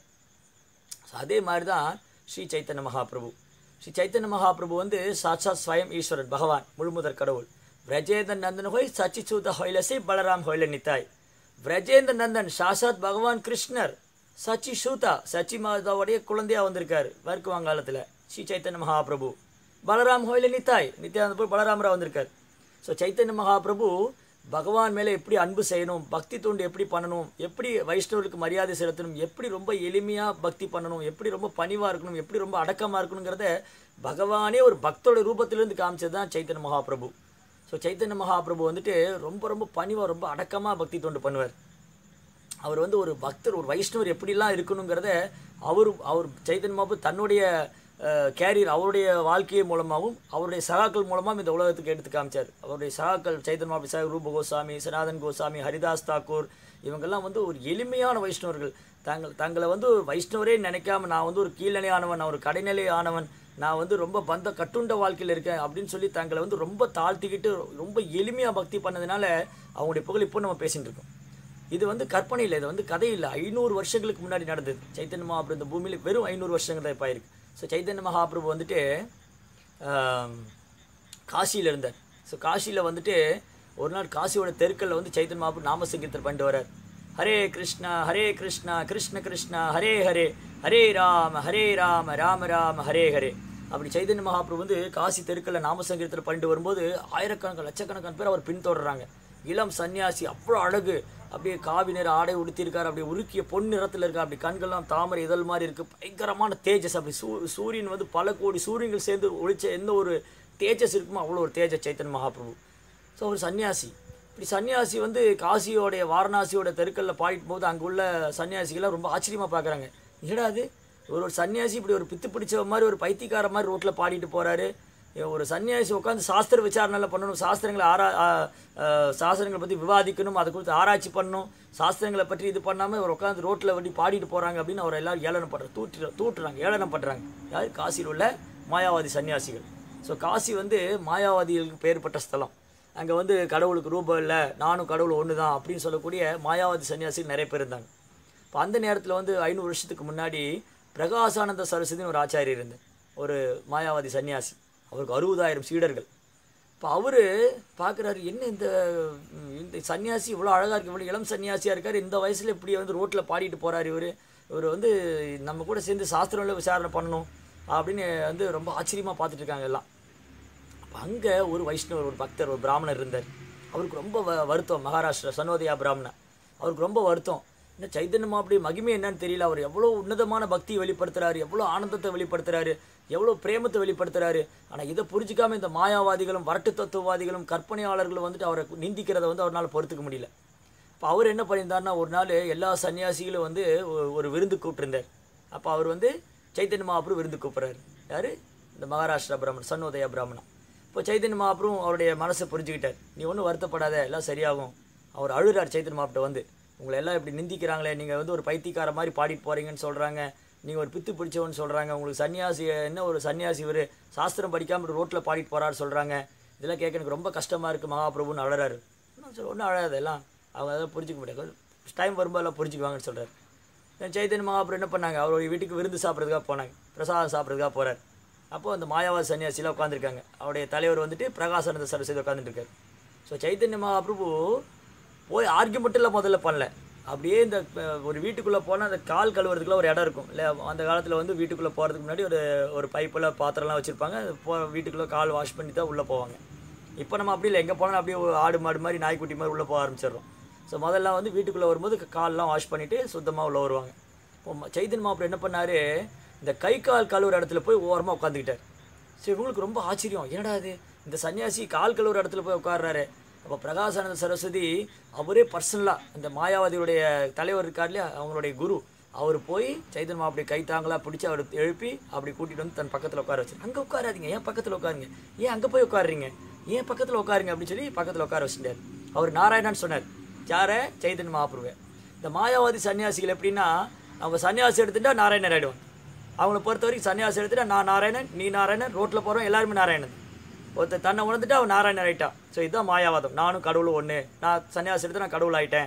ஸோ அதே மாதிரி தான் ஸ்ரீ சைத்தன்ய மகாபிரபு ஸ்ரீ சைத்தன்ய மகாபிரபு வந்து சாட்சாத் ஸ்வயம் ஈஸ்வரன் பகவான் முழுமுதற் கடவுள் விரஜேந்திர நந்தன் ஹோய் சச்சிச்சூத ஹொய்லசி பலராம் ஹொய்ல நித்தாய் விரஜேந்திர நந்தன் சாஷாத் பகவான் கிருஷ்ணர் சச்சி சூதா சச்சி மாதாவுடைய குழந்தையா வந்திருக்காரு வர்க்கு வங்காளத்தில் ஸ்ரீ சைத்தன்ய மகாபிரபு பலராம் ஹோயில நித்தாய் நித்யானந்த போய் பலராமரா வந்திருக்கார் ஸோ சைத்தன்ய மகாபிரபு பகவான் மேலே எப்படி அன்பு செய்யணும் பக்தி தொண்டு எப்படி பண்ணணும் எப்படி வைஷ்ணவர்களுக்கு மரியாதை செலுத்தணும் எப்படி ரொம்ப எளிமையாக பக்தி பண்ணணும் எப்படி ரொம்ப பணிவாக இருக்கணும் எப்படி ரொம்ப அடக்கமாக இருக்கணுங்கிறத பகவானே ஒரு பக்தோட ரூபத்திலிருந்து காமிச்சது தான் சைத்தன்ய மகாபிரபு ஸோ சைத்தன்ய மகாபிரபு வந்துட்டு ரொம்ப ரொம்ப பணிவாக ரொம்ப அடக்கமாக பக்தி தொண்டு பண்ணுவார் அவர் வந்து ஒரு பக்தர் ஒரு வைஷ்ணவர் எப்படிலாம் இருக்கணுங்கிறத அவர் அவர் சைத்தன்ய மகாபு தன்னுடைய கேரியர் அவருடைய வாழ்க்கை மூலமாகவும் அவருடைய சகாக்கள் மூலமாகவும் இந்த உலகத்துக்கு எடுத்து காமிச்சார் அவருடைய சகாக்கள் சைத்தன்ய மகாபு சாஹிப் ரூப கோசாமி சனாதன் கோசாமி ஹரிதாஸ் தாக்கூர் இவங்கெல்லாம் வந்து ஒரு எளிமையான வைஷ்ணவர்கள் தாங்கள் தங்களை வந்து ஒரு வைஷ்ணவரே நினைக்காம நான் வந்து ஒரு கீழ்நிலை ஆனவன் நான் ஒரு கடைநிலை ஆனவன் நான் வந்து ரொம்ப பந்த கட்டுண்ட வாழ்க்கையில் இருக்கேன் அப்படின்னு சொல்லி தங்களை வந்து ரொம்ப தாழ்த்திக்கிட்டு ரொம்ப எளிமையாக பக்தி பண்ணதுனால அவங்களுடைய புகழ் இப்போ நம்ம பேசிட்டு இருக்கோம் இது வந்து கற்பனை இல்லை இது வந்து கதை இல்லை ஐநூறு வருஷங்களுக்கு முன்னாடி நடந்தது சைத்தன்ய மகாபிரபு இந்த பூமியில் வெறும் ஐநூறு வருஷங்கள் தான் இப்போ ஆயிருக்கு ஸோ சைத்தன்ய மகாபிரபு வந்துட்டு காசியில் இருந்தார் ஸோ காசியில் வந்துட்டு ஒரு நாள் காசியோட தெருக்களில் வந்து சைத்தன்ய மகாபிரபு நாம சங்கீர்த்தனை பண்ணிட்டு வரார் ஹரே கிருஷ்ணா ஹரே கிருஷ்ணா கிருஷ்ண கிருஷ்ணா ஹரே ஹரே ஹரே ராம ஹரே ராம ராம ராம ஹரே ஹரே அப்படி சைதன்ய மகாபிரபு வந்து காசி தெருக்களில் நாம சங்கீர்த்தனை பண்ணிட்டு வரும்போது ஆயிரக்கணக்கான லட்சக்கணக்கான பேர் அவர் பின்தொடர்றாங்க இளம் சன்னியாசி அவ்வளோ அழகு அப்படியே காவி நிற ஆடை உடுத்தியிருக்காரு அப்படியே உருக்கிய பொன் நிறத்தில் இருக்கா அப்படி கண்கள்லாம் தாமரை இதழ் மாதிரி இருக்குது பயங்கரமான தேஜஸ் அப்படி சூ சூரியன் வந்து பல கோடி சூரியன்கள் சேர்ந்து ஒளிச்ச எந்த ஒரு தேஜஸ் இருக்குமோ அவ்வளோ ஒரு தேஜஸ் சைத்தன்ய மகாபிரபு ஸோ ஒரு சன்னியாசி இப்படி சன்னியாசி வந்து காசியோடைய வாரணாசியோட தெருக்களில் பாடிட்டு போது அங்கே உள்ள சன்னியாசிகள்லாம் ரொம்ப ஆச்சரியமாக பார்க்குறாங்க என்னடா அது ஒரு ஒரு சன்னியாசி இப்படி ஒரு பித்து பிடிச்ச மாதிரி ஒரு பைத்தியக்கார மாதிரி ரோட்டில் பாடிட்டு போகிறாரு ஒரு சன்னியாசி உட்காந்து சாஸ்திர விசாரணையில் பண்ணணும் சாஸ்திரங்களை ஆரா ஆ, ஆ, சாஸ்திரங்களை பற்றி விவாதிக்கணும் அதை குறித்து ஆராய்ச்சி பண்ணணும் சாஸ்திரங்களை பற்றி இது பண்ணாமல் அவர் உட்காந்து ரோட்டில் வண்டி பாடிட்டு போகிறாங்க அப்படின்னு அவர் எல்லாரும் ஏளனம் பண்ணுறாங்க தூட்டு தூட்டுறாங்க ஏளனம் பண்ணுறாங்க யார் காசியில் உள்ள மாயாவாதி சன்னியாசிகள் ஸோ காசி வந்து மாயாவாதிகளுக்கு பெயர் பெற்ற ஸ்தலம் அங்கே வந்து கடவுளுக்கு ரூபம் இல்லை நானும் கடவுள் ஒன்று தான் அப்படின்னு சொல்லக்கூடிய மாயாவாதி சன்னியாசிகள் நிறைய பேர் இருந்தாங்க இப்போ அந்த நேரத்தில் வந்து ஐநூறு வருஷத்துக்கு முன்னாடி பிரகாசானந்த சரஸ்வதினு ஒரு ஆச்சாரியர் இருந்தார் ஒரு மாயாவாதி சன்னியாசி அவருக்கு அறுபதாயிரம் சீடர்கள் இப்போ அவர் பார்க்குறாரு என்ன இந்த ம், இந்த சன்னியாசி இவ்வளோ அழகாக இருக்கு இவ்வளோ இளம் சன்னியாசியாக இருக்கார் இந்த வயசில் இப்படி வந்து ரோட்டில் பாடிட்டு போகிறார் இவர் இவர் வந்து நம்ம கூட சேர்ந்து சாஸ்திரம்ல விசாரணை பண்ணணும் அப்படின்னு வந்து ரொம்ப ஆச்சரியமாக பார்த்துட்டு இருக்காங்க எல்லாம் அப்போ அங்கே ஒரு வைஷ்ணவர் ஒரு பக்தர் ஒரு பிராமணர் இருந்தார் அவருக்கு ரொம்ப வ- வருத்தம் மகாராஷ்டிரா சனோதயா பிராமணன் அவருக்கு ரொம்ப வருத்தம் என்ன சைத்தன்யமா அப்படி மகிமை என்னன்னு தெரியல அவர் எவ்வளோ உன்னதமான பக்தியை வெளிப்படுத்துறாரு எவ்வளோ ஆனந்தத்தை வெளிப்படுத்துறாரு எவ்வளோ பிரேமத்தை வெளிப்படுத்துறாரு ஆனால் இதை புரிஞ்சிக்காம இந்த மாயாவாதிகளும் வரட்டு தத்துவவாதிகளும் கற்பனையாளர்களும் வந்துட்டு அவரை நிந்திக்கிறத வந்து அவரால் பொறுத்துக்க முடியல இப்போ அவர் என்ன பண்ணியிருந்தாருன்னா ஒரு நாள் எல்லா சன்னியாசிகளும் வந்து ஒ- ஒரு விருந்து கூப்பிட்டுருந்தார் அப்போ அவர் வந்து சைத்தன்ய மகாபுரு விருந்து கூப்பிட்றாரு யார் இந்த மகாராஷ்டிரா பிராமணன் சன்னோதயா பிராமணன் இப்போ சைத்தன்ய மகாபுரும் அவருடைய மனசை புரிஞ்சுக்கிட்டார் நீ ஒன்றும் வருத்தப்படாத எல்லாம் சரியாகும் அவர் அழுறார் சைத்தன்ய மகாப்ட்ட வந்து உங்களை எல்லாம் இப்படி நிந்திக்கிறாங்களே நீங்கள் வந்து ஒரு பைத்தியக்கார மாதிரி பாடிட்டு போகிறீங்கன்னு சொல்கிறாங்க நீங்கள் ஒரு பித்து பிடிச்சவன்னு சொல்கிறாங்க உங்களுக்கு சன்னியாசி என்ன ஒரு சன்னியாசி இவர் சாஸ்திரம் படிக்காமல் ரோட்டில் பாடிட்டு போகிறாரு சொல்கிறாங்க இதெல்லாம் கேட்க எனக்கு ரொம்ப கஷ்டமாக இருக்குது மகாபிரபுன்னு அழறாரு ஒன்றும் சொல்ல ஒன்றும் அழாத எல்லாம் அவங்க அதெல்லாம் புரிஞ்சுக்க முடியாது டைம் வரும்போது எல்லாம் புரிஞ்சுக்குவாங்கன்னு சொல்கிறார் சைத்தன்ய மகாபுரம் என்ன பண்ணாங்க அவருடைய வீட்டுக்கு விருந்து சாப்பிட்றதுக்காக போனாங்க பிரசாதம் சாப்பிட்றதுக்காக போகிறார் அப்போ அந்த மாயாவாத சன்னியாசிலாம் உட்காந்துருக்காங்க அவருடைய தலைவர் வந்துட்டு பிரகாசானந்த சரஸ்வதி உட்காந்துட்டு இருக்காரு ஸோ சைத்தன்ய மகாபிரபு போய் ஆர்கியூமெண்ட்டில் முதல்ல பண்ணல அப்படியே இந்த அஹ், ஒரு வீட்டுக்குள்ளே போனால் அந்த கால் கழுவுறதுக்குள்ள ஒரு இடம் இருக்கும் இல்லை அந்த காலத்தில் வந்து வீட்டுக்குள்ளே போகிறதுக்கு முன்னாடி ஒரு ஒரு பைப்பில் பாத்திரம்லாம் வச்சுருப்பாங்க போ வீட்டுக்குள்ளே கால் வாஷ் பண்ணி தான் உள்ளே போவாங்க இப்போ நம்ம அப்படி இல்லை எங்கே போனாலும் அப்படியே ஒரு ஆடு மாடு மாதிரி நாய்க்குட்டி மாதிரி உள்ளே போக ஆரம்பிச்சிடுறோம் ஸோ முதல்ல வந்து வீட்டுக்குள்ளே வரும்போது கால்லாம் வாஷ் பண்ணிவிட்டு சுத்தமாக உள்ளே வருவாங்க இப்போ ம- சைத்தன்ய மாப்பிள்ள என்ன பண்ணார் இந்த கை கால் கழுவுற இடத்துல போய் ஓரமாக உட்காந்துக்கிட்டார் ஸோ இவங்களுக்கு ரொம்ப ஆச்சரியம் என்னடா இது இந்த சன்னியாசி கால் கழுவுற இடத்துல போய் உட்கார்றாரு அப்போ பிரகாசானந்த சரஸ்வதி அவரே பர்சனலாக இந்த மாயாவதியுடைய தலைவர் இருக்கார் இல்லையா அவங்களுடைய குரு அவர் போய் சைதன் மாப்பிள்ளை கை தாங்களா பிடிச்சி அவர் எழுப்பி அப்படி கூட்டிகிட்டு வந்து தன் பக்கத்தில் உட்கார வச்சு அங்கே உட்காராதீங்க ஏன் பக்கத்தில் உட்காருங்க ஏன் அங்கே போய் உட்காருறீங்க ஏன் பக்கத்தில் உட்காருங்க அப்படின்னு சொல்லி பக்கத்தில் உட்கார வச்சுட்டார் அவர் நாராயணன் சொன்னார் யார சைதன் மகாபிரபு இந்த மாயாவாதி சன்னியாசிகள் எப்படின்னா அவங்க சன்னியாசி எடுத்துட்டா நாராயணர் ஆயிடுவாங்க அவங்கள பொறுத்த வரைக்கும் சன்னியாசி எடுத்துட்டா நான் நாராயணன் நீ நாராயணன் ரோட்டில் போகிறோம் எல்லாருமே நாராயணன் ஒருத்தர் தன்னை உணர்ந்துட்டு அவன் நாராயணன் ஆயிட்டான் ஸோ இதுதான் மாயாவாதம் நானும் கடவுள் ஒன்று நான் சன்னியாசி எடுத்து நான் கடவுள் ஆயிட்டேன்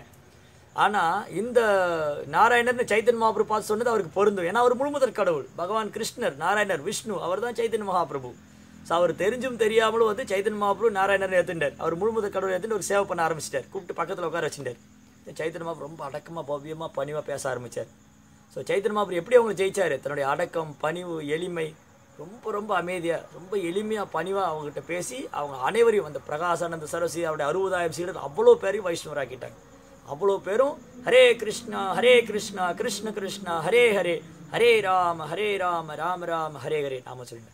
ஆனால் இந்த நாராயணர்னு சைத்தன்ய மகாபிரபு பார்த்து சொன்னது அவருக்கு பொருந்தும் ஏன்னா அவர் முழுமுதற் கடவுள் பகவான் கிருஷ்ணர் நாராயணர் விஷ்ணு அவர் தான் சைத்தன்ய மகாபிரபு ஸோ அவர் தெரிஞ்சும் தெரியாமலும் வந்து சைத்தன்ய மகாபிரபு நாராயணர் ஏற்றுட்டார் அவர் முழுமுதற் கடவுள் ஏற்றுட்டு ஒரு சேவை பண்ண ஆரம்பிச்சிட்டார் கூப்பிட்டு பக்கத்தில் உட்கார வச்சுட்டார் சைத்தன்ய மகாபிரபு ரொம்ப அடக்கமாக பவ்யமாக பணிவாக பேச ஆரம்பிச்சார் ஸோ சைத்தன்ய மகாபிரபு எப்படி அவங்களை ஜெயிச்சாரு தன்னுடைய அடக்கம் பணிவு எளிமை ரொம்ப ரொம்ப அமைதியாக ரொம்ப எளிமையாக பணிவாக அவங்ககிட்ட பேசி அவங்க அனைவரையும் அந்த பிரகாசானந்த சரஸ்வதி அவருடைய அறுபதாயிரம் சீடர் அவ்வளோ பேரையும் வைஷ்ணவராக்கிட்டாங்க அவ்வளோ பேரும் ஹரே கிருஷ்ணா ஹரே கிருஷ்ணா கிருஷ்ண கிருஷ்ணா ஹரே ஹரே ஹரே ராம ஹரே ராம ராம ராம ஹரே ஹரே நாம சொல்லுங்க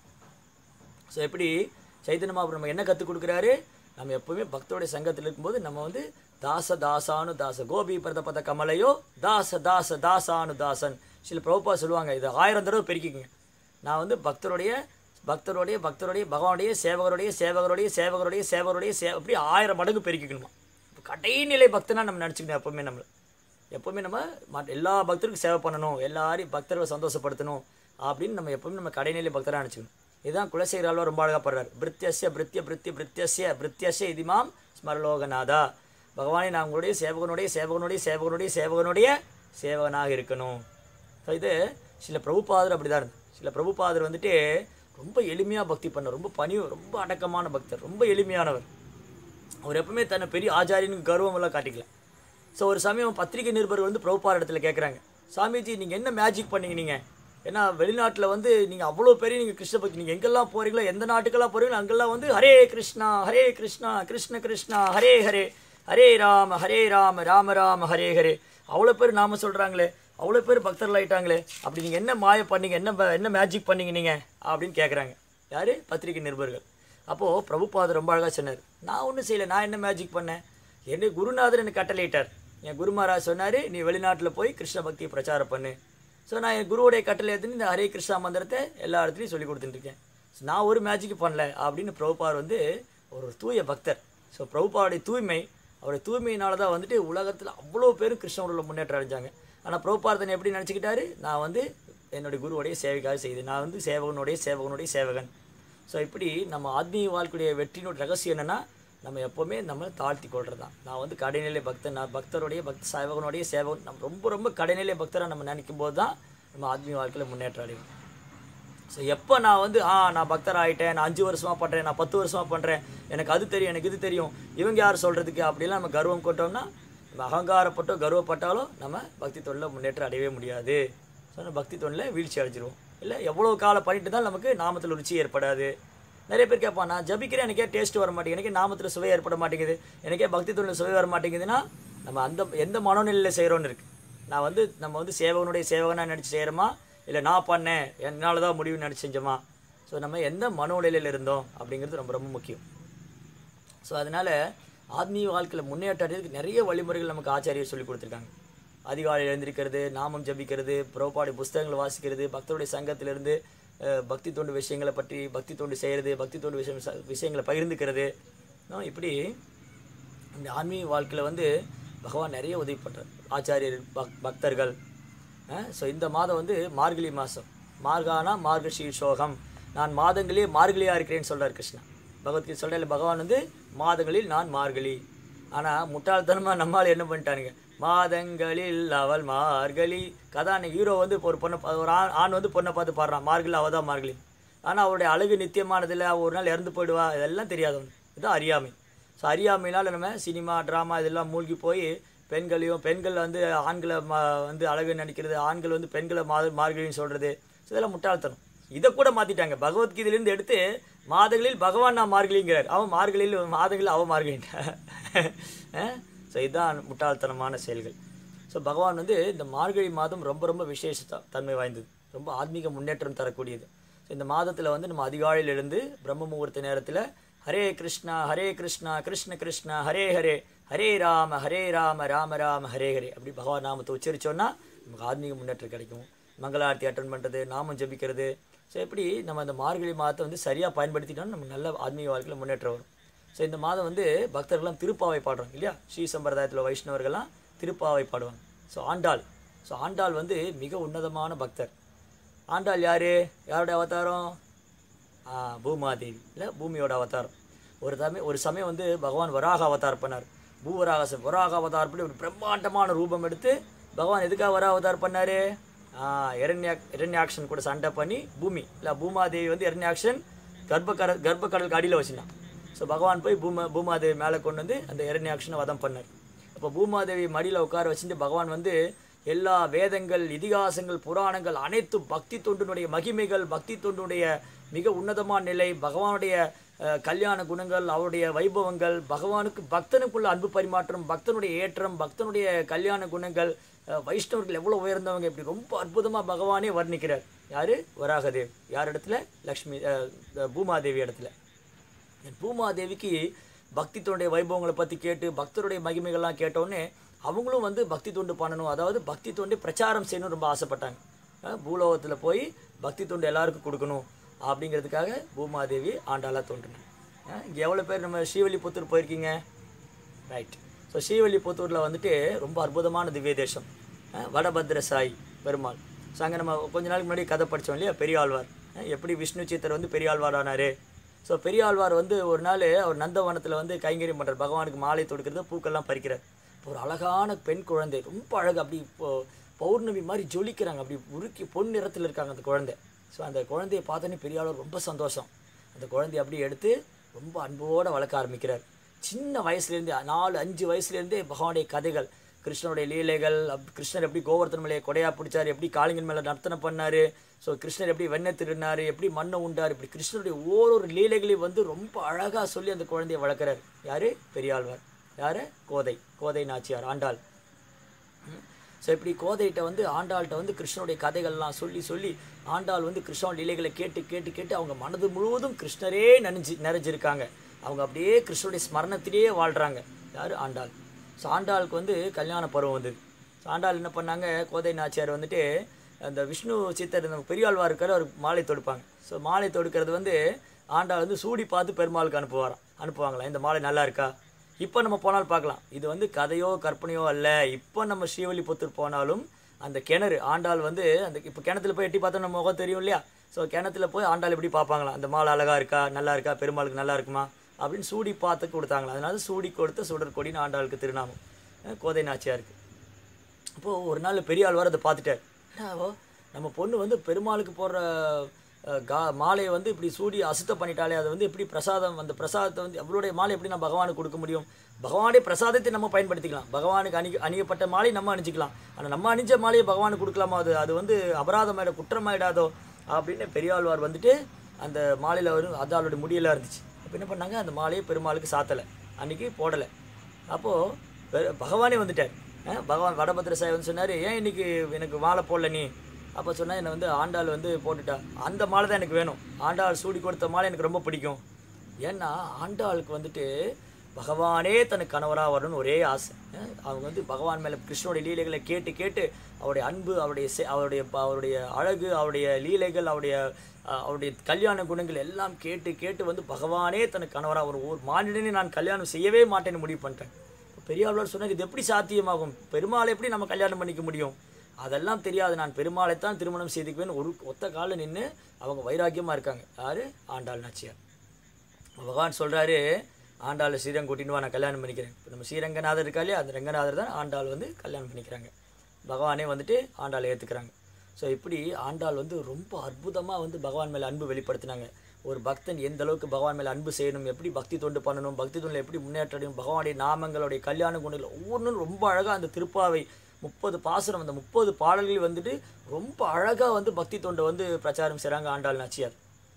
ஸோ எப்படி சைத்தன்ய மகாபுரம் நம்ம என்ன கற்றுக் கொடுக்குறாரு நம்ம எப்பவுமே பக்தருடைய சங்கத்தில் இருக்கும்போது நம்ம வந்து தாச தாசானு தாச கோபி பிரத பத கமலையோ தாச தாச தாசானு தாசன் சில பிரபுப்பா சொல்லுவாங்க இது ஆயிரம் தடவை பெருக்கிக்கங்க நான் வந்து பக்தருடைய பக்தருடைய பக்தருடைய பகவானுடைய சேவகருடைய சேவகருடைய சேவகருடைய சேவகருடைய சே அப்படி ஆயிரம் மடங்கு பெருக்கிக்கணுமா இப்போ கடைநிலை பக்தனா நம்ம நினச்சிக்கணும் எப்பவுமே நம்மளை எப்பவுமே நம்ம மற்ற எல்லா பக்தருக்கும் சேவை பண்ணணும் எல்லாரையும் பக்தர்களை சந்தோஷப்படுத்தணும் அப்படின்னு நம்ம எப்பவுமே நம்ம கடைநிலை பக்தராக நினச்சிக்கணும் இதுதான் குலசேகர ஆழ்வார் ரொம்ப அழகாக படுறாரு பிரித்யஸ்ய பிரித்ய பிரித்ய பிரித்யஸ்ய பிரித்யஸ்ய இதிமாம் ஸ்மரலோகநாதா பகவானே நான் உங்களுடைய சேவகனுடைய சேவகனுடைய சேவகனுடைய சேவகனுடைய சேவகனாக இருக்கணும் ஸோ இது சில பிரபுபாதர் அப்படி தான் இருந்தது சில பிரபுபாதர் வந்துட்டு ரொம்ப எளிமையாக பக்தி பண்ண ரொம்ப பணிவு ரொம்ப அடக்கமான பக்தர் ரொம்ப எளிமையானவர் அவர் எப்பவுமே தன்னை பெரிய ஆச்சாரியனுக்கு கர்வம் எல்லாம் காட்டிக்கல ஸோ ஒரு சமயம் பத்திரிகை நிருபர் வந்து பிரபுபார் இடத்துல கேட்குறாங்க சாமிஜி நீங்கள் என்ன மேஜிக் பண்ணீங்க நீங்கள் ஏன்னா வெளிநாட்டில் வந்து நீங்கள் அவ்வளோ பெரிய நீங்கள் கிருஷ்ண பக்தி நீங்கள் எங்கெல்லாம் போகிறீங்களோ எந்த நாட்டுக்கெல்லாம் போகிறீங்களோ அங்கெல்லாம் வந்து ஹரே கிருஷ்ணா ஹரே கிருஷ்ணா கிருஷ்ண கிருஷ்ணா ஹரே ஹரே ஹரே ராம ஹரே ராம ராம ராம ஹரே ஹரே அவ்வளோ பேர் நாம சொல்கிறாங்களே அவ்வளோ பேர் பக்தர்கள் ஆயிட்டாங்களே அப்படி நீங்கள் என்ன மாய பண்ணீங்க என்ன ப- என்ன மேஜிக் பண்ணீங்க நீங்கள் அப்படின்னு கேட்குறாங்க யார் பத்திரிகை நிருபர்கள் அப்போது பிரபுபாதர் ரொம்ப அழகாக சொன்னார் நான் ஒன்றும் செய்யலை நான் என்ன மேஜிக் பண்ணேன் என்னை குருநாதர் எனக்கு கட்டளையிட்டார் என் குரு மகாராஜ் சொன்னார் நீ வெளிநாட்டில் போய் கிருஷ்ண பக்தியை பிரச்சாரம் பண்ணு ஸோ நான் என் குருவுடைய கட்டளை எடுத்துன்னு இந்த ஹரே கிருஷ்ணா மந்திரத்தை எல்லா இடத்துலையும் சொல்லி கொடுத்துட்டுருக்கேன் ஸோ நான் ஒரு மேஜிக் பண்ணல அப்படின்னு பிரபுபார் வந்து ஒரு தூய பக்தர் ஸோ பிரபுபாவுடைய தூய்மை அவருடைய தூய்மையினால தான் வந்துட்டு உலகத்தில் அவ்வளோ பேரும் கிருஷ்ணனோட முன்னேற்றம் அடைஞ்சாங்க ஆனால் பிரபுபார்த்தன் எப்படி நினச்சிக்கிட்டாரு நான் வந்து என்னுடைய குருவுடைய சேவைக்காக செய்தேன் நான் வந்து சேவகனுடைய சேவகனுடைய சேவகன் ஸோ இப்படி நம்ம ஆத்மீக வாழ்க்கையுடைய வெற்றியினோட ரகசியம் என்னன்னா நம்ம எப்போவுமே நம்ம தாழ்த்தி கொள்றது தான் நான் வந்து கடைநிலை பக்தன் நான் பக்தருடைய பக்த சேவகனுடைய சேவகன் நம்ம ரொம்ப ரொம்ப கடைநிலை பக்தராக நம்ம நினைக்கும் போது தான் நம்ம ஆத்மீக வாழ்க்கையில் முன்னேற்றம் அடைவோம் ஸோ எப்போ நான் வந்து ஆ நான் பக்தர் ஆகிட்டேன் நான் அஞ்சு வருஷமாக பண்ணுறேன் நான் பத்து வருஷமாக பண்ணுறேன் எனக்கு அது தெரியும் எனக்கு இது தெரியும் இவங்க யார் சொல்கிறதுக்கு அப்படிலாம் நம்ம கர்வம் கொண்டோம்னா நம்ம அகங்காரப்பட்டோ கர்வப்பட்டாலும் நம்ம பக்தி தொழிலில் முன்னேற்றம் அடையவே முடியாது ஸோ நம்ம பக்தி தொழிலில் வீழ்ச்சி அடைஞ்சிருவோம் இல்லை எவ்வளோ காலம் பண்ணிட்டு தான் நமக்கு நாமத்தில் ருச்சி ஏற்படாது நிறைய பேர் கேட்பான் நான் ஜபிக்கிறேன் எனக்கே டேஸ்ட் வர மாட்டேங்குது எனக்கே நாமத்தில் சுவை ஏற்பட மாட்டேங்குது எனக்கே பக்தி தொழில் சுவை வர மாட்டேங்குதுன்னா நம்ம அந்த எந்த மனநிலையில் செய்கிறோன்னு இருக்கு நான் வந்து நம்ம வந்து சேவகனுடைய சேவகனாக நினச்சி செய்கிறோமா இல்லை நான் பண்ணேன் என்னால் தான் முடிவுன்னு நினச்சி செஞ்சோமா ஸோ நம்ம எந்த மனோநிலையில் இருந்தோம் அப்படிங்கிறது ரொம்ப ரொம்ப முக்கியம் ஸோ அதனால் ஆத்மீக வாழ்க்கையில் முன்னேற்றத்துக்கு நிறைய வழிமுறைகள் நமக்கு ஆச்சாரியர் சொல்லி கொடுத்துருக்காங்க அதிகாலை எழுந்திருக்கிறது நாமம் ஜபிக்கிறது புறப்பாடு புஸ்தகங்களை வாசிக்கிறது பக்தருடைய சங்கத்திலிருந்து அஹ், பக்தி தொண்டு விஷயங்களை பற்றி பக்தி தொண்டு செய்கிறது பக்தி தொண்டு விஷயம் ச- விஷயங்களை பகிர்ந்துக்கிறது ஆஹ் இப்படி இந்த ஆன்மீக வாழ்க்கையில் வந்து பகவான் நிறைய உதவி பண்ணுறார் ஆச்சாரியர் பக் பக்தர்கள் ஸோ இந்த மாதம் வந்து மார்கழி மாதம் மார்கானா மார்கஷி சோகம் நான் மாதங்களே மார்கழியாக இருக்கிறேன்னு சொல்றார் கிருஷ்ணா பகவத்கீதை சொல்கிறார் பகவான் வந்து மாதங்களில் நான் மார்கழி ஆனால் முட்டாள்தனமாக நம்மால் என்ன பண்ணிட்டானுங்க மாதங்களில் அவள் மார்கழி கதான ஹீரோ வந்து ஒரு பொண்ணை பா- ஒரு ஆண் ஆண் வந்து பொண்ணை பார்த்து பாடுறான் மார்கழி அவள் தான் மார்கழி ஆனால் அவருடைய அழகு நித்தியமானதில்லை அவ ஒரு நாள் இறந்து போயிடுவா இதெல்லாம் தெரியாதவன் இதுதான் அறியாமை ஸோ அறியாமையினால் நம்ம சினிமா ட்ராமா இதெல்லாம் மூழ்கி போய் பெண்களையும் பெண்கள் வந்து ஆண்களை மா வந்து அழகு நடிக்கிறது ஆண்கள் வந்து பெண்களை மா மார்கழின்னு சொல்கிறது ஸோ இதெல்லாம் முட்டாள்தனம் இதை கூட மாற்றிட்டாங்க பகவத்கீதையிலேருந்து எடுத்து மாதங்களில் பகவான் நான் மார்கழிங்கிறார் அவன் மார்கழியில் மாதங்களில் அவன் மார்கழின்றான் ஸோ இதுதான் முட்டாள்தனமான செயல்கள் ஸோ பகவான் வந்து இந்த மார்கழி மாதம் ரொம்ப ரொம்ப விசேஷ த- தன்மை வாய்ந்தது ரொம்ப ஆத்மீக முன்னேற்றம் தரக்கூடியது ஸோ இந்த மாதத்தில் வந்து நம்ம அதிகாலையில் எழுந்து பிரம்ம முகூர்த்த நேரத்தில் ஹரே கிருஷ்ணா ஹரே கிருஷ்ணா கிருஷ்ண கிருஷ்ணா ஹரே ஹரே ஹரே ராம ஹரே ராம ராம ராம ஹரே ஹரே அப்படி பகவான் நாமத்தை உச்சரிச்சோன்னா நமக்கு ஆத்மீக முன்னேற்றம் கிடைக்கும் மங்களாரத்தி அட்டன் பண்ணுறது நாமம் ஜபிக்கிறது ஸோ எப்படி நம்ம அந்த மார்கழி மாதத்தை வந்து சரியாக பயன்படுத்திட்டோம்னா நமக்கு நல்ல ஆத்மீக வாழ்க்கையில் முன்னேற்றம் வரும் ஸோ இந்த மாதம் வந்து பக்தர்கள்லாம் திருப்பாவை பாடுறாங்க இல்லையா ஸ்ரீ சம்பிரதாயத்தில் வைஷ்ணவர்கள்லாம் திருப்பாவை பாடுவாங்க ஸோ ஆண்டாள் ஸோ ஆண்டாள் வந்து மிக உன்னதமான பக்தர் ஆண்டாள் யார் யாருடைய அவதாரம் ஆ, பூமாதேவி இல்லை பூமியோட அவதாரம் ஒரு சமயம் ஒரு சமயம் வந்து பகவான் வராக அவதார் பண்ணார் பூவராக ச- வராக அவதார் பண்ணி ஒரு பிரம்மாண்டமான ரூபம் எடுத்து பகவான் எதுக்காக வராக அவதார் பண்ணார் இரண்யா இரண்யாக்ஷன் கூட சண்டை பண்ணி பூமி இல்லை பூமாதேவி வந்து இரண்யாக்ஷன் கர்ப்பக்கர கர்ப்பக்கடலுக்கு அடியில் வச்சுனான் ஸோ பகவான் போய் பூமா பூமாதேவி மேலே கொண்டு வந்து அந்த இரண்யாக்ஷனை வதம் பண்ணார் அப்போ பூமாதேவி மடியில் உட்கார வச்சுட்டு பகவான் வந்து எல்லா வேதங்கள் இதிகாசங்கள் புராணங்கள் அனைத்து பக்தி தொண்டினுடைய மகிமைகள் பக்தி தொண்டினுடைய மிக உன்னதமான நிலை பகவானுடைய அஹ், கல்யாண குணங்கள் அவருடைய வைபவங்கள் பகவானுக்கு பக்தனுக்குள்ள அன்பு பரிமாற்றம் பக்தனுடைய ஏற்றம் பக்தனுடைய கல்யாண குணங்கள் அஹ், வைஷ்ணவர்கள் எவ்வளோ உயர்ந்தவங்க இப்படி ரொம்ப அற்புதமாக பகவானே வர்ணிக்கிறார் யாரு வராகதேவ் யார் இடத்துல லக்ஷ்மி அஹ், பூமாதேவி இடத்துல பூமாதேவிக்கு பக்தி தொண்டுடைய வைபவங்களை பற்றி கேட்டு பக்தருடைய மகிமைகள்லாம் கேட்டோடனே அவங்களும் வந்து பக்தி தொண்டு பண்ணணும் அதாவது பக்தி தொண்டு பிரச்சாரம் செய்யணும் ரொம்ப ஆசைப்பட்டாங்க அஹ் பூலோகத்தில் போய் பக்தி தொண்டு எல்லாருக்கும் கொடுக்கணும் அப்படிங்கிறதுக்காக பூமாதேவி ஆண்டாளாக தோன்றினாங்க இங்கே எவ்வளோ பேர் நம்ம ஸ்ரீவல்லிபுத்தூர் போயிருக்கீங்க ரைட் ஸோ ஸ்ரீவல்லிபுத்தூரில் வந்துட்டு ரொம்ப அற்புதமான திவ்ய தேசம் அஹ் வடபத்ர சாய் பெருமாள் ஸோ அங்கே நம்ம கொஞ்ச நாளைக்கு முன்னாடி கதை படித்தோம் இல்லையா பெரியாழ்வார் அஹ் எப்படி விஷ்ணு சித்தர் வந்து பெரியாழ்வார் ஆனார் ஸோ பெரியாழ்வார் வந்து ஒரு நாள் அவர் நந்தவனத்தில் வந்து கைங்கரியம் பண்ணுறார் பகவானுக்கு மாலை தொடுக்கிறது பூக்கள்லாம் பறிக்கிறார் ஒரு அழகான பெண் குழந்தை ரொம்ப அழகு அப்படி இப்போ- பௌர்ணமி மாதிரி ஜொலிக்கிறாங்க அப்படி உருக்கி பொன் நிறத்தில் இருக்காங்க அந்த குழந்தை ஸோ அந்த குழந்தையை பார்த்தோன்னே பெரியாளர் ரொம்ப சந்தோஷம் அந்த குழந்தையை அப்படியே எடுத்து ரொம்ப அன்போடு வளர்க்க ஆரம்பிக்கிறார் சின்ன வயசுலேருந்தே நாலு அஞ்சு வயசுலேருந்தே பகவானுடைய கதைகள் கிருஷ்ணனுடைய லீலைகள் அப் கிருஷ்ணர் எப்படி கோவர்த்தன் மலையை கொடையா பிடிச்சார் எப்படி காளிங்கன் மேலே நர்த்தனை பண்ணார் ஸோ கிருஷ்ணர் எப்படி வெண்ணெய் திருடினார் எப்படி மண்ணை உண்டார் இப்படி கிருஷ்ணருடைய ஓரொரு லீலைகளையும் வந்து ரொம்ப அழகாக சொல்லி அந்த குழந்தையை வளர்க்குறார் யார் பெரியாழ்வார் யார் கோதை கோதை நாச்சியார் ஆண்டாள் ஸோ இப்படி கோதைகிட்ட வந்து ஆண்டாள்கிட்ட வந்து கிருஷ்ணனுடைய கதைகள்லாம் சொல்லி சொல்லி ஆண்டாள் வந்து கிருஷ்ணன் லீலைகளை கேட்டு கேட்டு கேட்டு அவங்க மனது முழுவதும் கிருஷ்ணரே நனைஞ்சு நிறைஞ்சிருக்காங்க அவங்க அப்படியே கிருஷ்ணனுடைய ஸ்மரணத்திலேயே வாழ்கிறாங்க யார் ஆண்டாள் ஸோ ஆண்டாளுக்கு வந்து கல்யாண பருவம் வந்தது ஸோ ஆண்டாள் என்ன பண்ணாங்க கோதை நாச்சியார் வந்துட்டு அந்த விஷ்ணு சித்தர் இந்த பெரியாழ்வார் இருக்கார் அவர் மாலை தொடுப்பாங்க ஸோ மாலை தொடுக்கிறது வந்து ஆண்டாள் வந்து சூடி பார்த்து பெருமாளுக்கு அனுப்புவாராம் அனுப்புவாங்களாம் இந்த மாலை நல்லா இருக்கா இப்போ நம்ம போனால் பார்க்கலாம் இது வந்து கதையோ கற்பனையோ அல்ல இப்போ நம்ம ஸ்ரீவல்லிபுத்தூர் போனாலும் அந்த கிணறு ஆண்டாள் வந்து அந்த இப்போ கிணத்துல போய் எட்டி பார்த்தா நம்ம முகம் தெரியும் இல்லையா ஸோ கிணத்துல போய் ஆண்டாள் எப்படி பார்ப்பாங்களாம் அந்த மாலை அழகா இருக்கா நல்லா இருக்கா பெருமாளுக்கு நல்லா இருக்குமா அப்படின்னு சூடி பார்த்து கொடுத்தாங்களா அதனால சூடி கொடுத்த சுடர் கொடின்னு ஆண்டாளுக்கு திருநாமம் அஹ் கோதை நாச்சியாருக்கு அப்போது ஒரு நாள் பெரியாழ்வார் அதை பார்த்துட்டார் என்னவோ நம்ம பொண்ணு வந்து பெருமாளுக்கு போடுற அஹ், கா மாலையை வந்து இப்படி சூடி அசுத்தம் பண்ணிட்டாலே அதை வந்து எப்படி பிரசாதம் அந்த பிரசாதத்தை வந்து அவளுடைய மாலை எப்படி நான் பகவானுக்கு கொடுக்க முடியும் பகவானுடைய பிரசாதத்தை நம்ம பயன்படுத்திக்கலாம் பகவானுக்கு அணி அணியப்பட்ட மாலை நம்ம அணிஞ்சிக்கலாம் ஆனால் நம்ம அணிஞ்ச மாலையை பகவானுக்கு கொடுக்கலாமா அது அது வந்து அபராதமாயிட குற்றமாயிடாதோ அப்படின்னு பெரியாழ்வார் வந்துட்டு அந்த மாலையில் வரும் அதாளுடைய முடியெல்லாம் இருந்துச்சு அப்போ என்ன பண்ணாங்க அந்த மாலையை பெருமாளுக்கு சாத்தலை அன்னைக்கு போடலை அப்போது பகவானே வந்துட்டார் அஹ் பகவான் வடபத்திர சாய் வந்து சொன்னார் ஏன் இன்னைக்கு எனக்கு மாலை போடல நீ அப்போ சொன்னா என்னை வந்து ஆண்டாள் வந்து போட்டுட்டா அந்த மாலை தான் எனக்கு வேணும் ஆண்டாள் சூடி கொடுத்த மாலை எனக்கு ரொம்ப பிடிக்கும் ஏன்னா ஆண்டாளுக்கு வந்துட்டு பகவானே தனக்கு கணவராக வரணும்னு ஒரே ஆசை அஹ் அவங்க வந்து பகவான் மேலே கிருஷ்ணனுடைய லீலைகளை கேட்டு கேட்டு அவருடைய அன்பு அவருடைய செ- அவருடைய ப- அவருடைய அழகு அவருடைய லீலைகள் அவருடைய அஹ், அவருடைய கல்யாண குணங்கள் எல்லாம் கேட்டு கேட்டு வந்து பகவானே தனக்கு கணவராக ஒரு ஒரு மானிடனை நான் கல்யாணம் செய்யவே மாட்டேன்னு முடிவு பண்ணிட்டேன் பெரியாழ்வார் சொன்னாங்க இது எப்படி சாத்தியமாகும் பெருமாளை எப்படி நம்ம கல்யாணம் பண்ணிக்க முடியும் அதெல்லாம் தெரியாது நான் பெருமாளைத்தான் திருமணம் செய்துக்குவேன்னு ஒரு ஒத்த காலில் நின்று அவங்க வைராக்கியமாக இருக்காங்க யாரு ஆண்டாள் நாச்சியார் பகவான் சொல்கிறாரு ஆண்டாள் ஸ்ரீரங்கம் கூட்டின்னு வா நான் கல்யாணம் பண்ணிக்கிறேன் இப்போ நம்ம ஸ்ரீரங்கநாதர் இருக்கா இல்லையா அந்த ரங்கநாதர் தான் ஆண்டாள் வந்து கல்யாணம் பண்ணிக்கிறாங்க பகவானே வந்துட்டு ஆண்டாளை ஏற்றுக்கிறாங்க ஸோ இப்படி ஆண்டாள் வந்து ரொம்ப அற்புதமாக வந்து பகவான் மேலே அன்பு வெளிப்படுத்தினாங்க ஒரு பக்தன் எந்த அளவுக்கு பகவான் மேலே அன்பு செய்யணும் எப்படி பக்தி தொண்டு பண்ணணும் பக்தி தொண்டில் எப்படி முன்னேற்ற அடையணும் பகவானுடைய நாமங்களுடைய கல்யாண குணங்கள் ஒவ்வொன்றும் ரொம்ப அழகாக அந்த திருப்பாவை முப்பது பாசுரம் அந்த முப்பது பாடல்கள் வந்துட்டு ரொம்ப அழகாக வந்து பக்தி தொண்டை வந்து பிரச்சாரம் செய்கிறாங்க ஆண்டாள் நாச்சியார்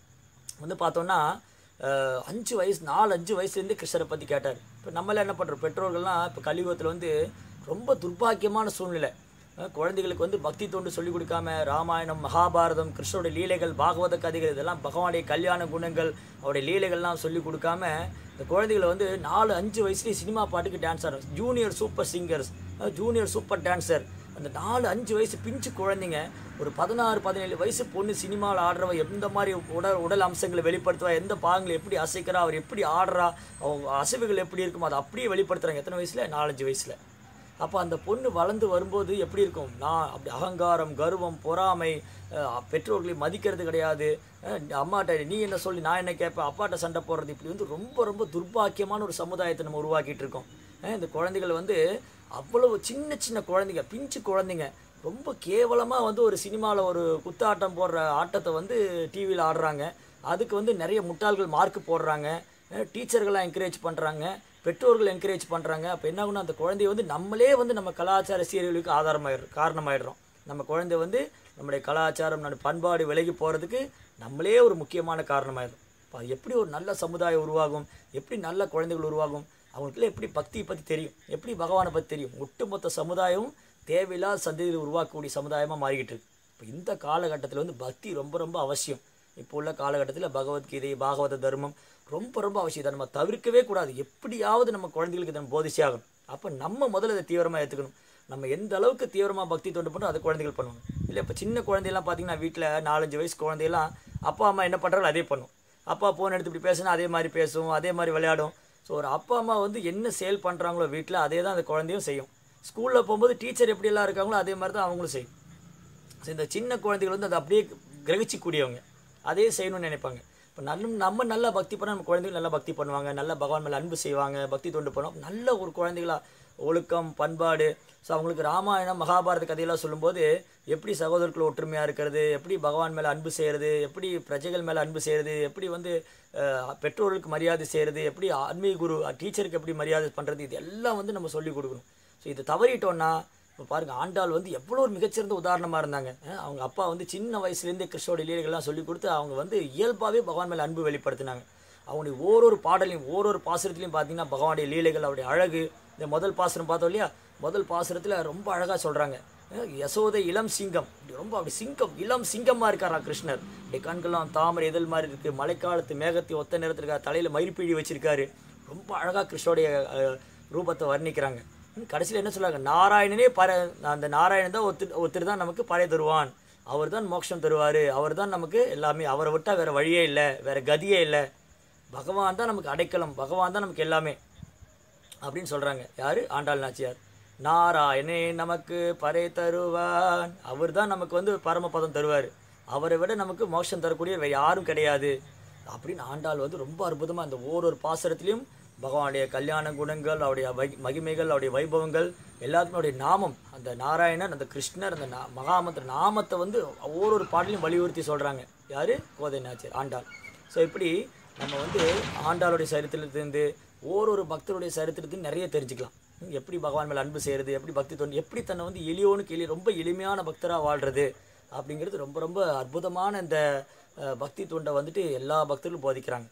வந்து பார்த்தோன்னா அஹ், அஞ்சு வயசு நாலு அஞ்சு வயசுலேருந்து கிருஷ்ணரை பற்றி கேட்டார் இப்போ நம்மளாம் என்ன பண்ணுறோம் பெற்றோர்கள்லாம் இப்போ கலியுகத்தில் வந்து ரொம்ப துர்பாக்கியமான சூழ்நிலை அஹ், குழந்தைகளுக்கு வந்து பக்தி தொண்டு சொல்லிக் கொடுக்காம ராமாயணம் மகாபாரதம் கிருஷ்ணருடைய லீலைகள் பாகவத கதைகள் இதெல்லாம் பகவானுடைய கல்யாண குணங்கள் அவருடைய லீலைகள்லாம் சொல்லிக் கொடுக்காம இந்த குழந்தைகளை வந்து நாலு அஞ்சு வயசுலேயே சினிமா பாட்டுக்கு டான்ஸ் ஆடுறோம் junior super singers junior super dancer அந்த நாலு அஞ்சு வயசு பிஞ்சு குழந்தைங்க ஒரு பதினாறு பதினேழு வயசு பொண்ணு சினிமாவில் ஆடுறவ எந்த மாதிரி உடல் உடல் அம்சங்களை வெளிப்படுத்துவா எந்த பாகங்களை எப்படி அசைக்கிறா அவர் எப்படி ஆடுறா அவங்க அசைவுகள் எப்படி இருக்குமோ அதை அப்படியே வெளிப்படுத்துறாங்க எத்தனை வயசில் நாலஞ்சு வயசில் அப்போ அந்த பொண்ணு வளர்ந்து வரும்போது எப்படி இருக்கும் நான் அப்படி அகங்காரம் கர்வம் பொறாமை அஹ், பெற்றோர்களை மதிக்கிறது கிடையாது அஹ், அம்மாட்ட நீ என்ன சொல்லி நான் என்ன கேட்பேன் அப்பாட்ட சண்டை போடுறது இப்படி வந்து ரொம்ப ரொம்ப துர்பாக்கியமான ஒரு சமுதாயத்தை நம்ம உருவாக்கிட்டு இருக்கோம் அஹ், இந்த குழந்தைகள் வந்து அவ்வளவு சின்ன சின்ன குழந்தைங்க பிஞ்சு குழந்தைங்க ரொம்ப கேவலமாக வந்து ஒரு சினிமாவில் ஒரு குத்தாட்டம் போடுற ஆட்டத்தை வந்து டிவியில் ஆடுறாங்க அதுக்கு வந்து நிறைய முட்டாள்கள் மார்க் போடுறாங்க டீச்சர்கள்லாம் என்கரேஜ் பண்ணுறாங்க பெற்றோர்கள் என்கரேஜ் பண்ணுறாங்க அப்போ என்ன ஆகும்னா அந்த குழந்தைய வந்து நம்மளே வந்து நம்ம கலாச்சார சீரியலுக்கு ஆதாரமாயிடுறோம் காரணமாயிடுறோம் நம்ம குழந்தை வந்து நம்முடைய கலாச்சாரம் நம்ம பண்பாடு விலகி போகிறதுக்கு நம்மளே ஒரு முக்கியமான காரணமாயிடும் அப்ப அது எப்படி ஒரு நல்ல சமுதாயம் உருவாகும் எப்படி நல்ல குழந்தைகள் உருவாகும் அவங்களுக்குள்ள எப்படி பக்தியை பற்றி தெரியும் எப்படி பகவானை பற்றி தெரியும் ஒட்டுமொத்த சமுதாயமும் தேவையில்லாத சந்ததியில் உருவாக்கக்கூடிய சமுதாயமாக மாறிக்கிட்டு இருக்கு இப்போ இந்த காலகட்டத்தில் வந்து பக்தி ரொம்ப ரொம்ப அவசியம் இப்போ உள்ள காலகட்டத்தில் பகவத்கீதை பாகவத தர்மம் ரொம்ப ரொம்ப அவசியம் இதை நம்ம தவிர்க்கவே கூடாது எப்படியாவது நம்ம குழந்தைகளுக்கு இதை போதிச்சே ஆகணும் அப்போ நம்ம முதல்ல இதை தீவிரமாக ஏற்றுக்கணும் நம்ம எந்த அளவுக்கு தீவிரமாக பக்தி தொண்டு பண்ணுறோம் அதை குழந்தைகள் பண்ணுவாங்க இல்லை இப்போ சின்ன குழந்தையெல்லாம் பார்த்தீங்கன்னா வீட்டில் நாலஞ்சு வயசு குழந்தையெல்லாம் அப்பா அம்மா என்ன பண்ணுறாங்களோ அதே பண்ணும் அப்பா ஃபோன் எடுத்து இப்படி பேசுனா அதே மாதிரி பேசும் அதே மாதிரி விளையாடும் ஸோ ஒரு அப்பா அம்மா வந்து என்ன சேல் பண்ணுறாங்களோ வீட்டில் அதே தான் அந்த குழந்தையும் செய்யும் ஸ்கூலில் போகும்போது டீச்சர் எப்படியெல்லாம் இருக்காங்களோ அதே மாதிரி தான் அவங்களும் செய்யும் ஸோ இந்த சின்ன குழந்தைகள் வந்து அதை அப்படியே கிரகிச்சிக்கூடியவங்க அதே செய்யணும்னு நினைப்பாங்க இப்போ நல்ல நம்ம நல்லா பக்தி பண்ணால் நம்ம குழந்தைகள் நல்லா பக்தி பண்ணுவாங்க நல்ல பகவான் மேலே அன்பு செய்வாங்க பக்தி தொண்டு பண்ணுவாங்க நல்ல ஒரு குழந்தைகளா ஒழுக்கம் பண்பாடு ஸோ அவங்களுக்கு ராமாயணம் மகாபாரத கதையெல்லாம் சொல்லும்போது எப்படி சகோதரர்கள் ஒற்றுமையாக இருக்கிறது எப்படி பகவான் மேலே அன்பு செய்கிறது எப்படி பிரஜைகள் மேலே அன்பு செய்கிறது எப்படி வந்து அஹ், பெற்றோர்களுக்கு மரியாதை செய்கிறது எப்படி ஆன்மீக குரு டீச்சருக்கு எப்படி மரியாதை பண்ணுறது இது எல்லாம் வந்து நம்ம சொல்லிக் கொடுக்கணும் ஸோ இதை தவறிட்டோம்னா இப்போ பாருங்க ஆண்டாள் வந்து எவ்வளோ ஒரு மிகச்சிறந்த உதாரணமாக இருந்தாங்க அஹ் அவங்க அப்பா வந்து சின்ன வயசுலேருந்தே கிருஷ்ணோட லீலைகள்லாம் சொல்லி கொடுத்து அவங்க வந்து இயல்பாகவே பகவான் மேலே அன்பு வெளிப்படுத்தினாங்க அவங்களுடைய ஓரொரு பாடலையும் ஓரொரு பாசுரத்துலையும் பார்த்தீங்கன்னா பகவானுடைய லீலைகள் அவருடைய அழகு இந்த முதல் பாசுரம் பார்த்தோம் இல்லையா முதல் பாசுரத்தில் ரொம்ப அழகாக சொல்கிறாங்க யசோதை இளம் சிங்கம் இப்படி ரொம்ப அப்படி சிங்கம் இளம் சிங்கமாக இருக்காரா கிருஷ்ணர் இப்படி கண்கள்லாம் தாமரை எதல் மாதிரி இருக்குது மழைக்காலத்து மேகத்தை ஒத்த நேரத்தில் இருக்கா தலையில் மயிர்பிழி வச்சிருக்காரு ரொம்ப அழகாக கிருஷ்ணோடைய அஹ், ரூபத்தை வர்ணிக்கிறாங்க கடைசியில் என்ன சொல்றாங்க நாராயணனே பர அந்த நாராயணன் தான் ஒருத்தர் ஒருத்தர் தான் நமக்கு பறை தருவான் அவர் தான் மோட்சம் தருவார் அவர் தான் நமக்கு எல்லாமே அவரை விட்டால் வேறு வழியே இல்லை வேறு கதியே இல்லை பகவான் தான் நமக்கு அடைக்கலம் பகவான் தான் நமக்கு எல்லாமே அப்படின்னு சொல்கிறாங்க யார் ஆண்டாள் நாச்சியார் நாராயணே நமக்கு பறை தருவான் அவர் தான் நமக்கு வந்து பரமபதம் தருவார் அவரை விட நமக்கு மோட்சம் தரக்கூடிய வேறு யாரும் கிடையாது அப்படின்னு ஆண்டாள் வந்து ரொம்ப அற்புதமாக அந்த ஓரொரு பாசுரத்திலையும் பகவானுடைய கல்யாண குணங்கள் அவருடைய வை- மகிமைகள் அவருடைய வைபவங்கள் எல்லாத்துக்கும் அவருடைய நாமம் அந்த நாராயணன் அந்த கிருஷ்ணர் அந்த நா- மகாமந்திர நாமத்தை வந்து ஓரொரு பாடலையும் வலியுறுத்தி சொல்கிறாங்க யார் கோதை நாச்சியார் ஆண்டாள் ஸோ இப்படி நம்ம வந்து ஆண்டாளுடைய சரித்திரத்திலிருந்து ஓரொரு பக்தருடைய சரித்திரத்தையும் நிறைய தெரிஞ்சுக்கலாம் ம், எப்படி பகவான் மேலே அன்பு செய்கிறது எப்படி பக்தி தொண்டு எப்படி தன்னை வந்து எளியோனுக்கு எளிய ரொம்ப எளிமையான பக்தராக வாழ்கிறது அப்படிங்கிறது ரொம்ப ரொம்ப அற்புதமான இந்த அஹ், பக்தி தொண்டை வந்துட்டு எல்லா பக்தர்களும் போதிக்கிறாங்க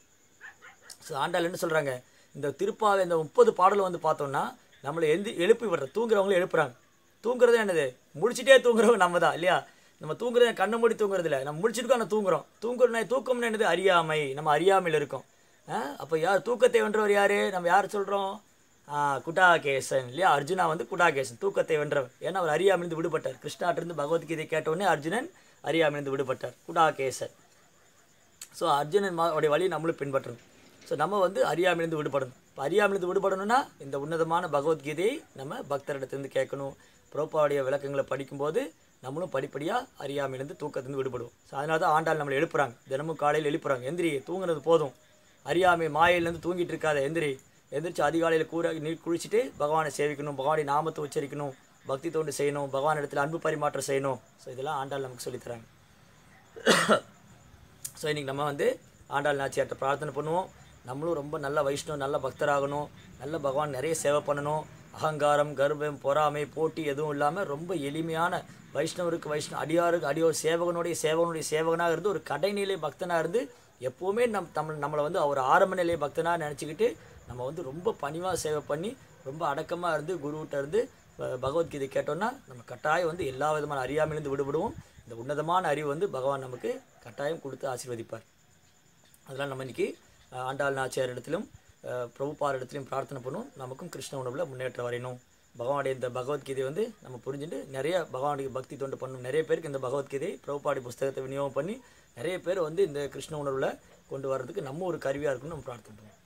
ஸோ ஆண்டாள் என்ன சொல்கிறாங்க இந்த திருப்பாவை இந்த முப்பது பாடல் வந்து பார்த்தோம்னா நம்மளை எழுந்து எழுப்பி விடுற தூங்குறவங்களும் எழுப்புறாங்க தூங்குறது என்னது முடிச்சிட்டே தூங்குறவங்க நம்ம தான் இல்லையா நம்ம தூங்குறது கண்ணை மூடி தூங்குறது இல்லை நம்ம முடிச்சிருக்கோம் ஆனால் தூங்குறோம் தூங்குறோம்னா தூக்கம்னு என்னது அறியாமை நம்ம அறியாமையில் இருக்கோம் அப்போ யார் தூக்கத்தை வென்றவர் யார் நம்ம யார் சொல்கிறோம் குடாகேசன் இல்லையா அர்ஜுனா வந்து குடாகேசன் தூக்கத்தை வென்றவர் ஏன்னா அவர் அறியாமையிலிருந்து விடுபட்டார் கிருஷ்ணாட்டிருந்து பகவத்கீதை கேட்டவுடனே அர்ஜுனன் அறியாமையிலிருந்து விடுபட்டார் குடாகேசன் ஸோ அர்ஜுனன் மா- உடைய வழியை நம்மளும் பின்பற்றணும் ஸோ நம்ம வந்து அறியாமையிலிருந்து விடுபடணும் இப்போ அறியாமையிலிருந்து விடுபடணும்னா இந்த உன்னதமான பகவத்கீதையை நம்ம பக்தரிடத்திலிருந்து கேட்கணும் புரோப்பாவுடைய விளக்கங்களை படிக்கும்போது நம்மளும் படிப்படியாக அறியாமையிலிருந்து தூக்கத்திலிருந்து விடுபடுவோம் ஸோ அதனால தான் ஆண்டாள் நம்மளை எழுப்புறாங்க தினமும் காலையில் எழுப்புறாங்க எந்திரி தூங்குறது போதும் அறியாமை மாயையிலேருந்து தூங்கிட்டு இருக்காத எந்திரி எந்திரிச்சு அதிகாலையில் கூற நீ குளிச்சுட்டு பகவானை சேவிக்கணும் பகவானுடைய நாமத்தை உச்சரிக்கணும் பக்தி தொண்டு செய்யணும் பகவான் இடத்துல அன்பு பரிமாற்றம் செய்யணும் ஸோ இதெல்லாம் ஆண்டாள் நமக்கு சொல்லித் தராங்க ஸோ இன்றைக்கி நம்ம வந்து ஆண்டாள் நாச்சியார்ட்ட பிரார்த்தனை பண்ணுவோம் நம்மளும் ரொம்ப நல்ல வைஷ்ணவ நல்ல பக்தராகணும் நல்ல பகவான் நிறைய சேவை பண்ணணும் அகங்காரம் கர்வம் பொறாமை போட்டி எதுவும் இல்லாமல் ரொம்ப எளிமையான வைஷ்ணவருக்கு வைஷ்ணவ அடியாருக்கு அடியோர் சேவகனுடைய சேவகனுடைய சேவகனாக இருந்து ஒரு கடைநிலை பக்தனாக இருந்து எப்போவுமே நம் தமிழ் நம்மளை வந்து ஒரு ஆரம்ப நிலை பக்தனாக நினச்சிக்கிட்டு நம்ம வந்து ரொம்ப பணிவாக சேவை பண்ணி ரொம்ப அடக்கமாக இருந்து குருவிட்ட இருந்து ப- பகவத்கீதை கேட்டோம்னா நம்ம கட்டாயம் வந்து எல்லா விதமான அறியாமையிலிருந்து விடுபடுவோம் இந்த உன்னதமான அறிவு வந்து பகவான் நமக்கு கட்டாயம் கொடுத்து ஆசீர்வதிப்பார் அதெல்லாம் நம்ம இன்னைக்கு அஹ், ஆண்டாள் நாச்சியார் இடத்திலும் அஹ், பிரபுபார் இடத்திலும் பிரார்த்தனை பண்ணுவோம் நமக்கும் கிருஷ்ண உணவில் முன்னேற்றம் வரையணும் பகவானுடைய இந்த பகவத்கீதை வந்து நம்ம புரிஞ்சுட்டு நிறைய பகவானுடைய பக்தி தொண்டு பண்ணணும் நிறைய பேருக்கு இந்த பகவத்கீதை பிரபுபாடி புஸ்தகத்தை விநியோகம் பண்ணி நிறைய பேர் வந்து இந்த கிருஷ்ண உணர்வில் கொண்டு வர்றதுக்கு நம்ம ஒரு கருவியாக இருக்குன்னு நம்ம பிரார்த்தனை பண்ணுவோம்